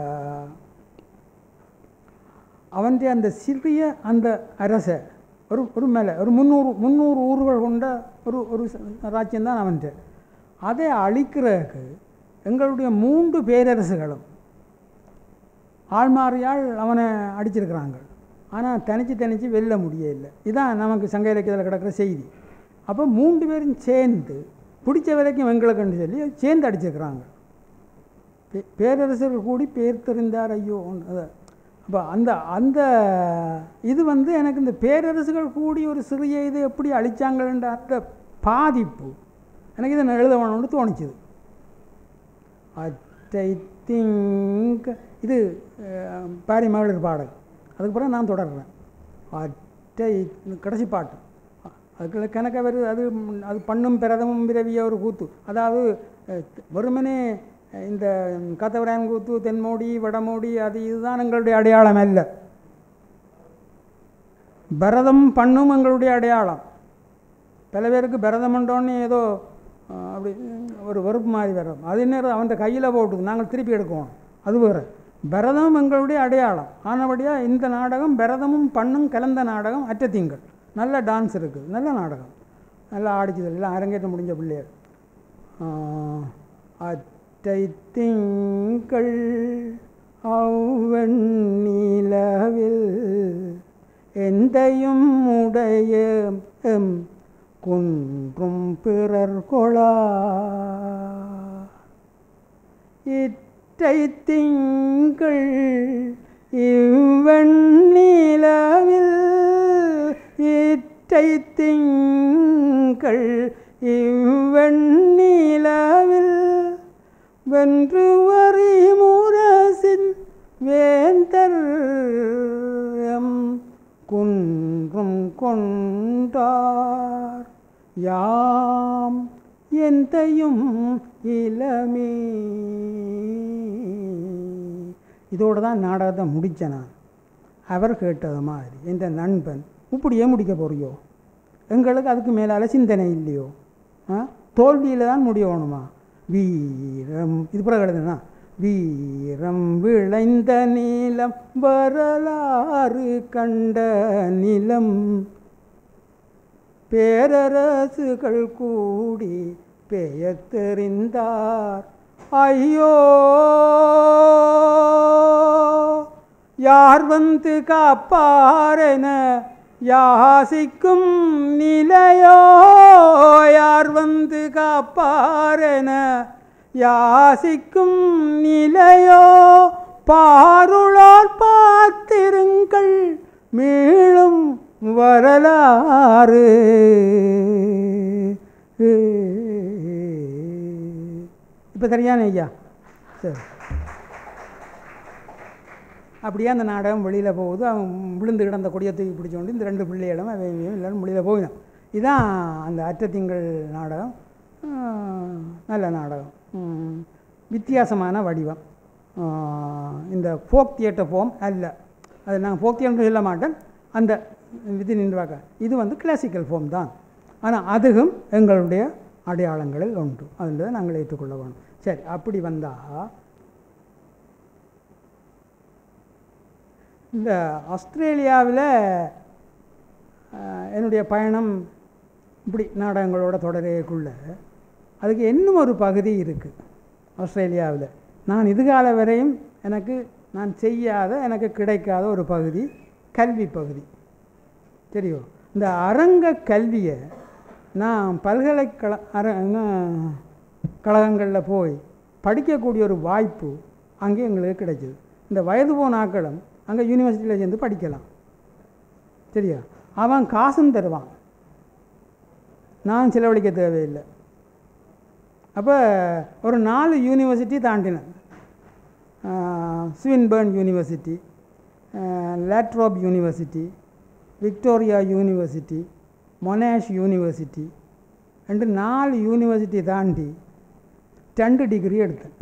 அவன்கிட்ட அந்த சிறிய அந்த அரசை ஒரு ஒரு மேலே ஒரு முந்நூறு முந்நூறு ஊர்கள் கொண்ட ஒரு ஒரு ராஜ்யம் தான் அவன்கிட்ட அதை அழிக்கிறதுக்கு எங்களுடைய மூன்று பேரரசுகளும் ஆள்மாறியால் அவனை அடிச்சிருக்கிறாங்க ஆனால் தனிச்சு தனிச்சு வெல்ல முடியல இதான் நமக்கு சங்க இலக்கியத்தில் கிடக்கிற செய்தி அப்போ மூன்று பேரும் சேர்ந்து பிடிச்ச வரைக்கும் வெங்களுக்குன்னு சொல்லி சேர்ந்து அடிச்சிருக்கிறாங்க பே- பேரரசர்கள் கூடி பேர் தெரிந்தார் ஐயோ அதை அப்போ அந்த அந்த இது வந்து எனக்கு இந்த பேரரசுகள் கூடி ஒரு சிறிய இது எப்படி அழிச்சாங்கன்ற அந்த பாதிப்பு எனக்கு இதை நான் எழுத வேணும்னு தோணிச்சுது ஐ திங்க் இது அஹ், பாரி மகளிர் பாடல் அதுக்கப்புறம் நான் தொடர்றேன் அட்டை கடைசி பாட்டு அதுக்குள்ள கணக்க வருது அது ம், அது பண்ணும் பிரதமும் விரவிய ஒரு கூத்து அதாவது அஹ், வெறுமனே அஹ், இந்த கத்தவராயன் கூத்து தென்மோடி வடமோடி அது இதுதான் எங்களுடைய அடையாளம் அல்ல பரதம் பண்ணும் எங்களுடைய அடையாளம் பல பேருக்கு பரதம் உண்டோன்னு ஏதோ அஹ், அப்படி உம், ஒரு வெறுப்பு மாதிரி வரும் அது நேரம் அவன் கையில் போட்டு நாங்கள் திருப்பி எடுக்கணும் அது வேறு பரதம் எங்களுடைய அடையாளம் ஆனபடியாக இந்த நாடகம் பரதமும் பண்ணும் கலந்த நாடகம் அற்ற திங்கள் நல்ல டான்ஸ் இருக்குது நல்ல நாடகம் நல்லா ஆடிச்சது எல்லாம் அரங்கேற்றம் முடிஞ்ச பிள்ளையர் அத்தை திங்கள் அவ்வன் நிலவில் எந்தையும் உடைய எம் குன்றும் பிறர் கொளா இட்டை திங்கள் இவ்வெண்ணிலவில் இட்டை திங்கள் இவ்வெண்ணிலவில் வென்று வரி முரசின் வேந்தர் எம் குன்றும் கொண்டார் யாம் எந்தையும் இளமே இதோடு தான் நாடகத்தை முடித்தேன் நான் அவர் கேட்டது மாதிரி எந்த நண்பன் இப்படியே முடிக்க போறியோ எங்களுக்கு அதுக்கு மேலால் சிந்தனை இல்லையோ ஆ தோல்வியில் தான் முடியணுமா வீரம் இது பிறகு எழுதுனா வீரம் விளைந்த நீலம் வரலாறு கண்ட நிலம் பேரரசுகள் கூடி பெயத்தெறிந்தார் ஐயோ யார் வந்து காப்பாரென யாசிக்கும் நிலையோ யார் வந்து காப்பாரென யாசிக்கும் நிலையோ பாருளால் பார்த்திருங்கள் மீளும் வரலாறு இப்போ சரியான ஐயா சரி அப்படியே அந்த நாடகம் வெளியில் போகுது அவன் விழுந்து கிடந்த கொடியை தூக்கி பிடிச்சோண்டு இந்த ரெண்டு பிள்ளைகளும் அவன் எல்லாரும் வெளியில் போயிடும் இதுதான் அந்த அற்ற திங்கள் நாடகம் ஆஹ், நல்ல நாடகம் உம், வித்தியாசமான வடிவம் ஆஹ், இந்த ஃபோக் தியேட்டர் ஃபார்ம் அல்ல அது நான் ஃபோக் தியேட்டர் சொல்ல மாட்டேன் அந்த விதி நின்றுவாக்க இது வந்து கிளாசிக்கல் ஃபார்ம் தான் ஆனால் அதுவும் எங்களுடைய அடையாளங்களில் உண்டு அதுன்றதை நாங்கள் ஏற்றுக்கொள்ள வேணும் சரி அப்படி வந்தால் இந்த ஆஸ்திரேலியாவில் என்னுடைய பயணம் இப்படி நாடகங்களோட தொடரக்குள்ள அதுக்கு இன்னும் ஒரு பகுதி இருக்குது ஆஸ்திரேலியாவில் நான் இதுகால வரையும் எனக்கு நான் செய்யாத எனக்கு கிடைக்காத ஒரு பகுதி கல்வி பகுதி தெரியும் இந்த அரங்க கல்வியை நான் பல்கலைக்கழ அர என்ன, கழகங்களில் போய் படிக்கக்கூடிய ஒரு வாய்ப்பு அங்கே எங்களுக்கு கிடைச்சது இந்த வயது போன ஆக்களும் அங்கே யூனிவர்சிட்டியில் சேர்ந்து படிக்கலாம் சரியா அவன் காசும் தருவான் நான் செலவழிக்க தேவையில்லை அப்போ ஒரு நாலு யூனிவர்சிட்டி தாண்டினேன் Swinburne university La Trobe university Victoria university Monash university ரெண்டு நாலு யூனிவர்சிட்டி தாண்டி ரெண்டு டிகிரி எடுத்தேன்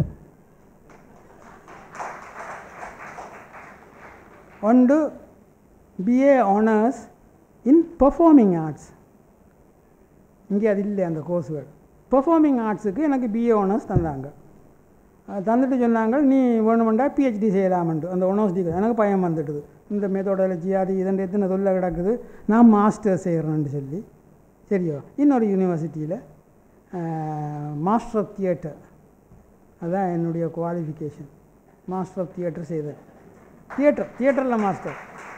ஒன்று BA honours in performing arts இங்கே அது இல்லை அந்த கோர்ஸுகள் பெர்ஃபார்மிங் ஆர்ட்ஸுக்கு எனக்கு பிஏ ஆனர்ஸ் தந்தாங்க அது தந்துட்டு சொன்னாங்க நீ வேணுமெண்டா பிஹெச்டி செய்யலாமன்ட்டு அந்த ஒனர்ஸ் டிகிரி எனக்கு பயம் வந்துட்டுது இந்த மெத்தடாலஜி அது இதன் எத்தனை தொல்லை கிடக்குது நான் மாஸ்டர் செய்கிறேன்னு சொல்லி சரியோ இன்னொரு யூனிவர்சிட்டியில் மாஸ்டர் ஆஃப் தியேட்டர் அதான் என்னுடைய குவாலிஃபிகேஷன் மாஸ்டர் ஆஃப் தியேட்டர் செய்தேன் தியேட்டர் தியேட்டரில் மாஸ்டர்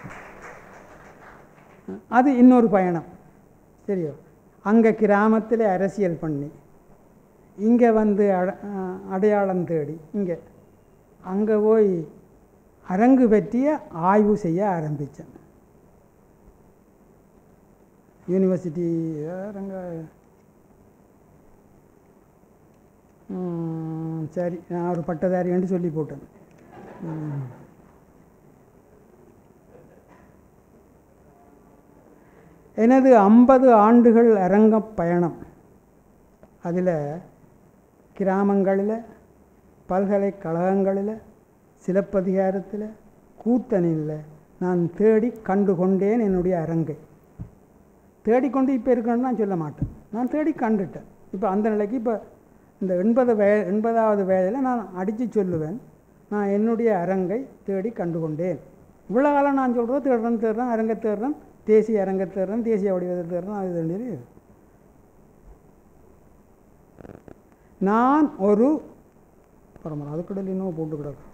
அது இன்னொரு பயணம் சரியோ அங்கே கிராமத்தில் அரசியல் பண்ணி இங்கே வந்து அட அஹ் அடையாளம் தேடி இங்கே அங்கே போய் அரங்கு பற்றிய ஆய்வு செய்ய ஆரம்பித்தேன் யூனிவர்சிட்டி அரங்க ம், சரி நான் ஒரு பட்டதாரின்னு சொல்லி போட்டேன் ம். எனது ஐம்பது ஆண்டுகள் அரங்கப் பயணம் அதில் கிராமங்களில் பல்கலைக்கழகங்களில் சிலப்பதிகாரத்தில் கூத்தனில் நான் தேடி கண்டு கொண்டேன் என்னுடைய அரங்கை தேடிக்கொண்டு இப்போ இருக்கணும்னு நான் சொல்ல மாட்டேன் நான் தேடி கண்டுட்டேன் இப்போ அந்த நிலைக்கு இப்போ இந்த எண்பது வே எண்பதாவது வேலையில் நான் அடித்து சொல்லுவேன் நான் என்னுடைய அரங்கை தேடி கண்டு கொண்டேன் இவ்வளோ காலம் நான் சொல்கிறது தேடுறேன் தேடுறேன் அரங்கை தேடுறேன் தேசிய அரங்கை தேடுறேன் தேசிய வடிவத்தை தேடுறேன் அது சொல்லி நான் ஒரு பரமாயில்ல அதுக்கடையில் இன்னும் போட்டு கிடக்கு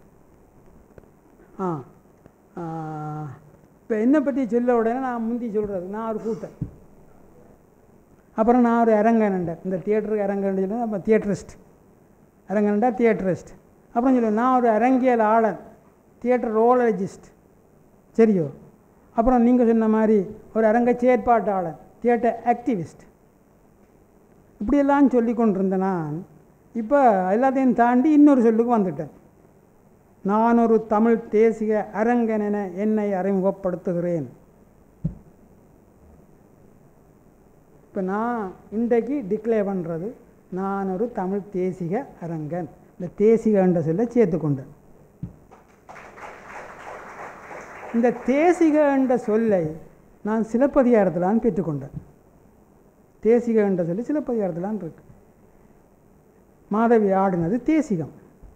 ஆ இப்போ என்னை பற்றி சொல்ல உடனே நான் முந்தி சொல்கிறது நான் ஒரு கூட்டம் அப்புறம் நான் ஒரு அரங்கனண்ட இந்த தியேட்டருக்கு அரங்கன்னு சொல்லி அப்போ தியேட்டரிஸ்ட் அரங்கனண்டா தியேட்டரிஸ்ட் அப்புறம் சொல்லுவேன் நான் ஒரு அரங்கியல் ஆளன் தியேட்டர் ரோலஜிஸ்ட் சரியோ அப்புறம் நீங்கள் சொன்ன மாதிரி ஒரு அரங்க செயற்பாட்டாளன் தியேட்டர் ஆக்டிவிஸ்ட் இப்படியெல்லாம் சொல்லி கொண்டிருந்த நான் இப்போ எல்லாத்தையும் தாண்டி இன்னொரு சொல்லுக்கு வந்துட்டேன் நான் ஒரு தமிழ் தேசிய அரங்கன் என என்னை அறிமுகப்படுத்துகிறேன் இப்போ நான் இன்றைக்கு டிக்ளேர் பண்ணுறது நான் ஒரு தமிழ் தேசிக அரங்கன் இந்த தேசிகன்ற சொல்ல சேர்த்துக்கொண்டேன் இந்த தேசிக என்ற சொல்லை நான் சிலப்பதிகாரத்திலான் பெற்றுக்கொண்டேன் தேசிக என்ற சொல்லி சிலப்பதிகாரத்திலான் இருக்கு மாதவி ஆடினது தேசிகம்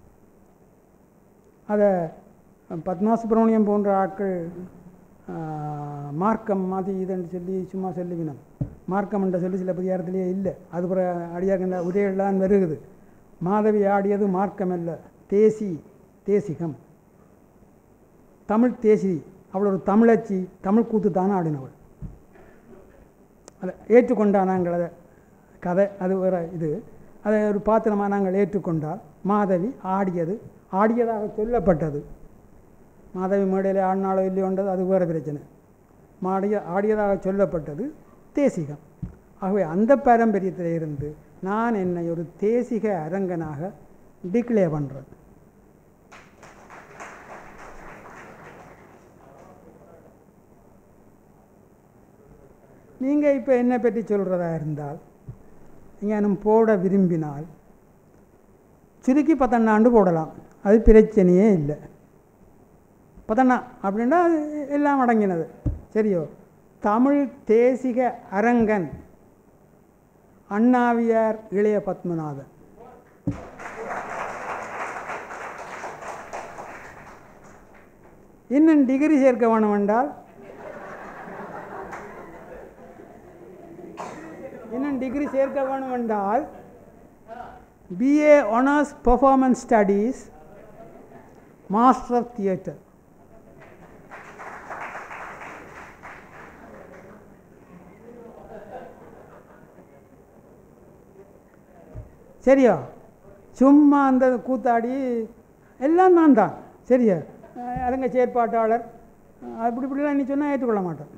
அதை பத்மா சுப்பிரமணியம் போன்ற ஆட்கள் ஆ, மார்க்கம் அது இதுன்னு சொல்லி சும்மா சொல்லிவினோம் மார்க்கம் என்ற சொல்லி சிலப்பதிகாரத்திலேயே இல்லை அது பிற அடியார்கின்ற உதயெல்லாம் வருகுது மாதவி ஆடியது மார்க்கம் அல்ல தேசி தேசிகம் தமிழ் தேசி அவள் ஒரு தமிழச்சி தமிழ் கூத்து தானே ஆடினவள் அதை ஏற்றுக்கொண்டா நாங்கள் அதை கதை அது வேற இது அதை ஒரு பாத்திரமாக நாங்கள் ஏற்றுக்கொண்டால் மாதவி ஆடியது ஆடியதாக சொல்லப்பட்டது மாதவி மேடையில் ஆடினாலோ இல்லையோன்றது அது வேறு பிரச்சனை மாடிய ஆடியதாக சொல்லப்பட்டது தேசிகம் ஆகவே அந்த பாரம்பரியத்தில் இருந்து நான் என்னை ஒரு தேசிக அரங்கனாக டிக்ளேர் பண்ணுறேன் நீங்கள் இப்போ என்ன பற்றி சொல்கிறதா இருந்தால் நீங்கள் போட விரும்பினால் சுருக்கி பத்தெண்டாண்டு போடலாம் அது பிரச்சனையே இல்லை பத்தெண்ணா அப்படின்னா அது எல்லாம் அடங்கினது சரியோ தமிழ் தேசிக அரங்கன் அண்ணாவியார் இளைய பத்மநாதன் இன்னும் டிகிரி சேர்க்க வேணும் என்றால் இன்னும் டிகிரி சேர்க்க வேணும் என்றால் BA honours performance studies master of theatre சரியா சும்மா அந்த கூத்தாடி எல்லாம் நான் தான் சரியா அஹ் அரங்க செயற்பாட்டாளர் அஹ் அப்படி இப்படிலாம் நீ சொன்னால் ஏற்றுக்கொள்ள மாட்டேன்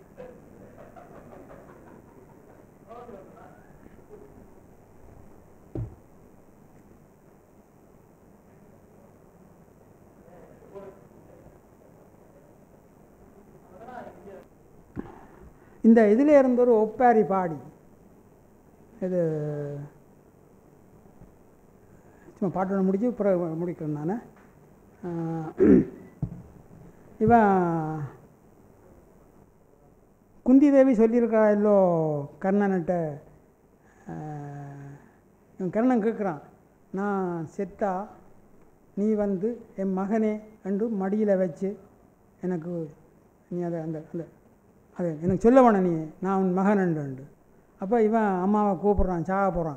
இந்த இதில் இருந்த ஒரு ஒப்பாரி பாடி இது சும்மா பாட்டோட முடிச்சு அப்புறம் முடிக்கிறேன் நான் இவன் குந்தி தேவி சொல்லியிருக்கா இல்லோ கர்ணன்கிட்ட ஆஹ், இவன் கர்ணன் கேட்குறான் நான் செத்தா நீ வந்து என் மகனே என்று மடியில் வச்சு எனக்கு நீ அதை அந்த அந்த அது எனக்கு சொல்ல வேணாம் நீ நான் உன் மகன் என்று அப்போ இவன் அம்மாவை கூப்பிட்றான் சாக போகிறான்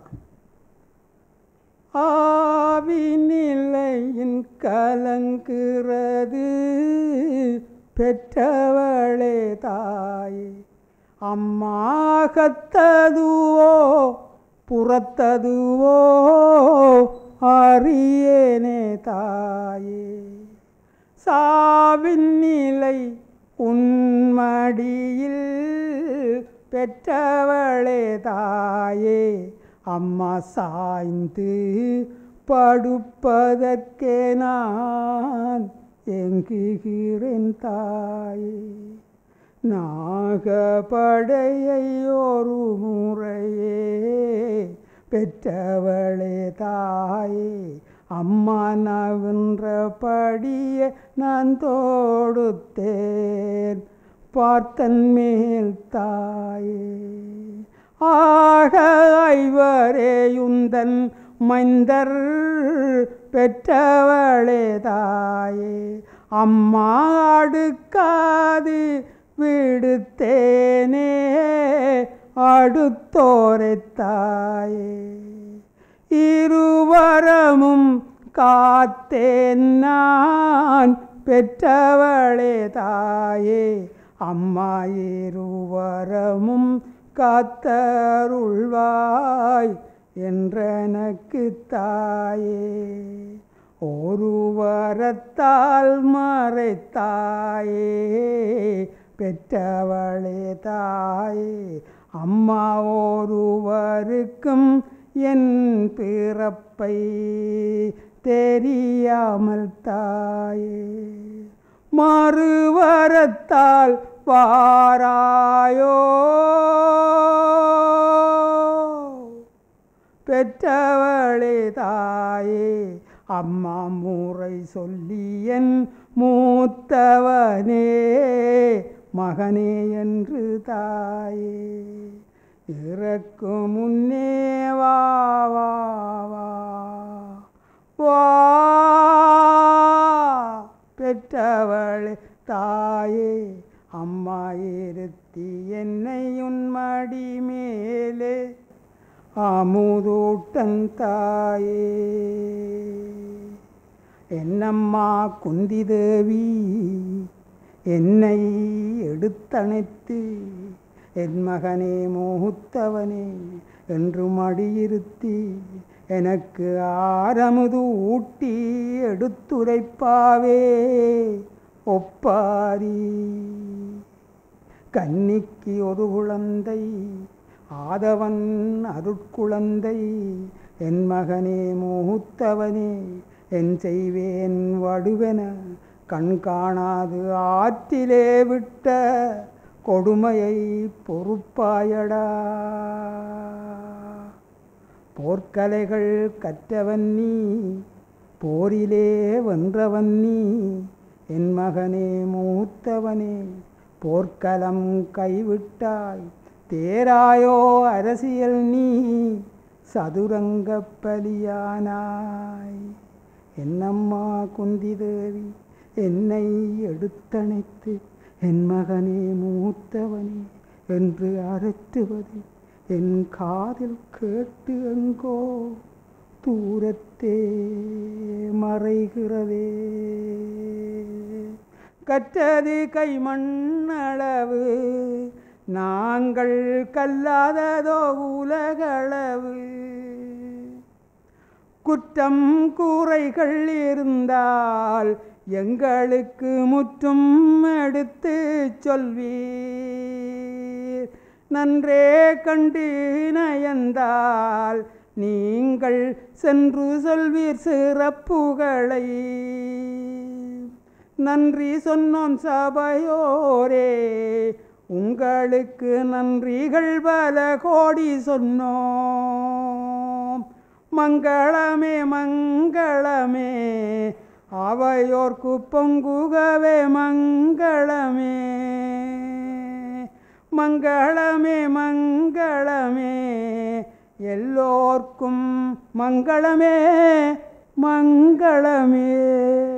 ஆவி நிலையின் கலங்குறது பெற்றவளே தாயே அம்மாகத்ததுவோ புறத்ததுவோ அறியேனே தாயே சாவின் நிலை உன்மடியில் பெற்றவளே தாயே அம்மா சாய்ந்து படுப்பதற்கே நான் எங்குகிறேன் தாயே நாகப்படையை ஒரு முறையே பெற்றவளே தாயே அம்மா நவின்றபடியே நான் தோடுத்தேன் பார்த்தன் மேல் தாயே ஆக ஐவரேயுந்தன் மைந்தர் பெற்றவளே தாயே அம்மா அடுக்காது விடுத்தேனே அடுத்தோரை தாயே இருவரமும் காத்தேன் நான் பெற்றவளே தாயே அம்மா இருவரமும் காத்தருள்வாய் என்றனக்கு தாயே ஒரு வரத்தால் மறைத்தாயே பெற்றவளே தாயே அம்மா ஒருவருக்கும் என் பிறப்பை தெரியாமல் தாயே மறுவரத்தால் வாராயோ பெற்றவளே தாயே அம்மா முறை சொல்லி என் மூத்தவனே மகனே என்று தாயே இறக்கும் முன்னே வா வா வா வா பெற்றவளே தாயே அம்மா இருத்தி என்னை உன்மடி மேலே ஆமுதூட்டன் தாயே என்னம்மா குந்தி தேவி என்னை எடுத்தணைத்து என் மகனே மூத்தவனே என்று மடியிருத்தி எனக்கு ஆரமுது ஊட்டி எடுத்துரைப்பாவே ஒப்பாரி கன்னிக்கு ஒரு குழந்தை ஆதவன் அருட்குழந்தை என் மகனே மூத்தவனே என் செய்வேன் வடுவென கண் காணாது ஆற்றிலே விட்ட கொடுமையை பொறுப்பாயடா போர்க்கலைகள் கற்றவன் நீ போரிலே வென்றவன் நீ என் மகனே மூத்தவனே போர்க்களம் கைவிட்டாய் தேராயோ அரசியல் நீ சதுரங்கப் பலியானாய் என்னம்மா குந்தி தேவி என்னை எடுத்தணைத்து என் மகனே மூத்தவனே என்று அரற்றுவது என் காதில் கேட்டு எங்கோ தூரத்தே மறைகிறதே கற்றது கைமண்ணளவு நாங்கள் கல்லாததோ உலகளவு குற்றம் கூரைகள் இருந்தால் எங்களுக்கு முற்றும் எடுத்து சொல்வீர் நன்றே கண்டு நயந்தால் நீங்கள் சென்று சொல்வீர் சிறப்புகளை நன்றி சொன்னோம் சபையோரே உங்களுக்கு நன்றிகள் பல கோடி சொன்னோம் மங்களமே மங்களமே அவையோர்க்கு பொங்குகவே மங்களமே மங்களமே மங்களமே எல்லோர்க்கும் மங்களமே மங்களமே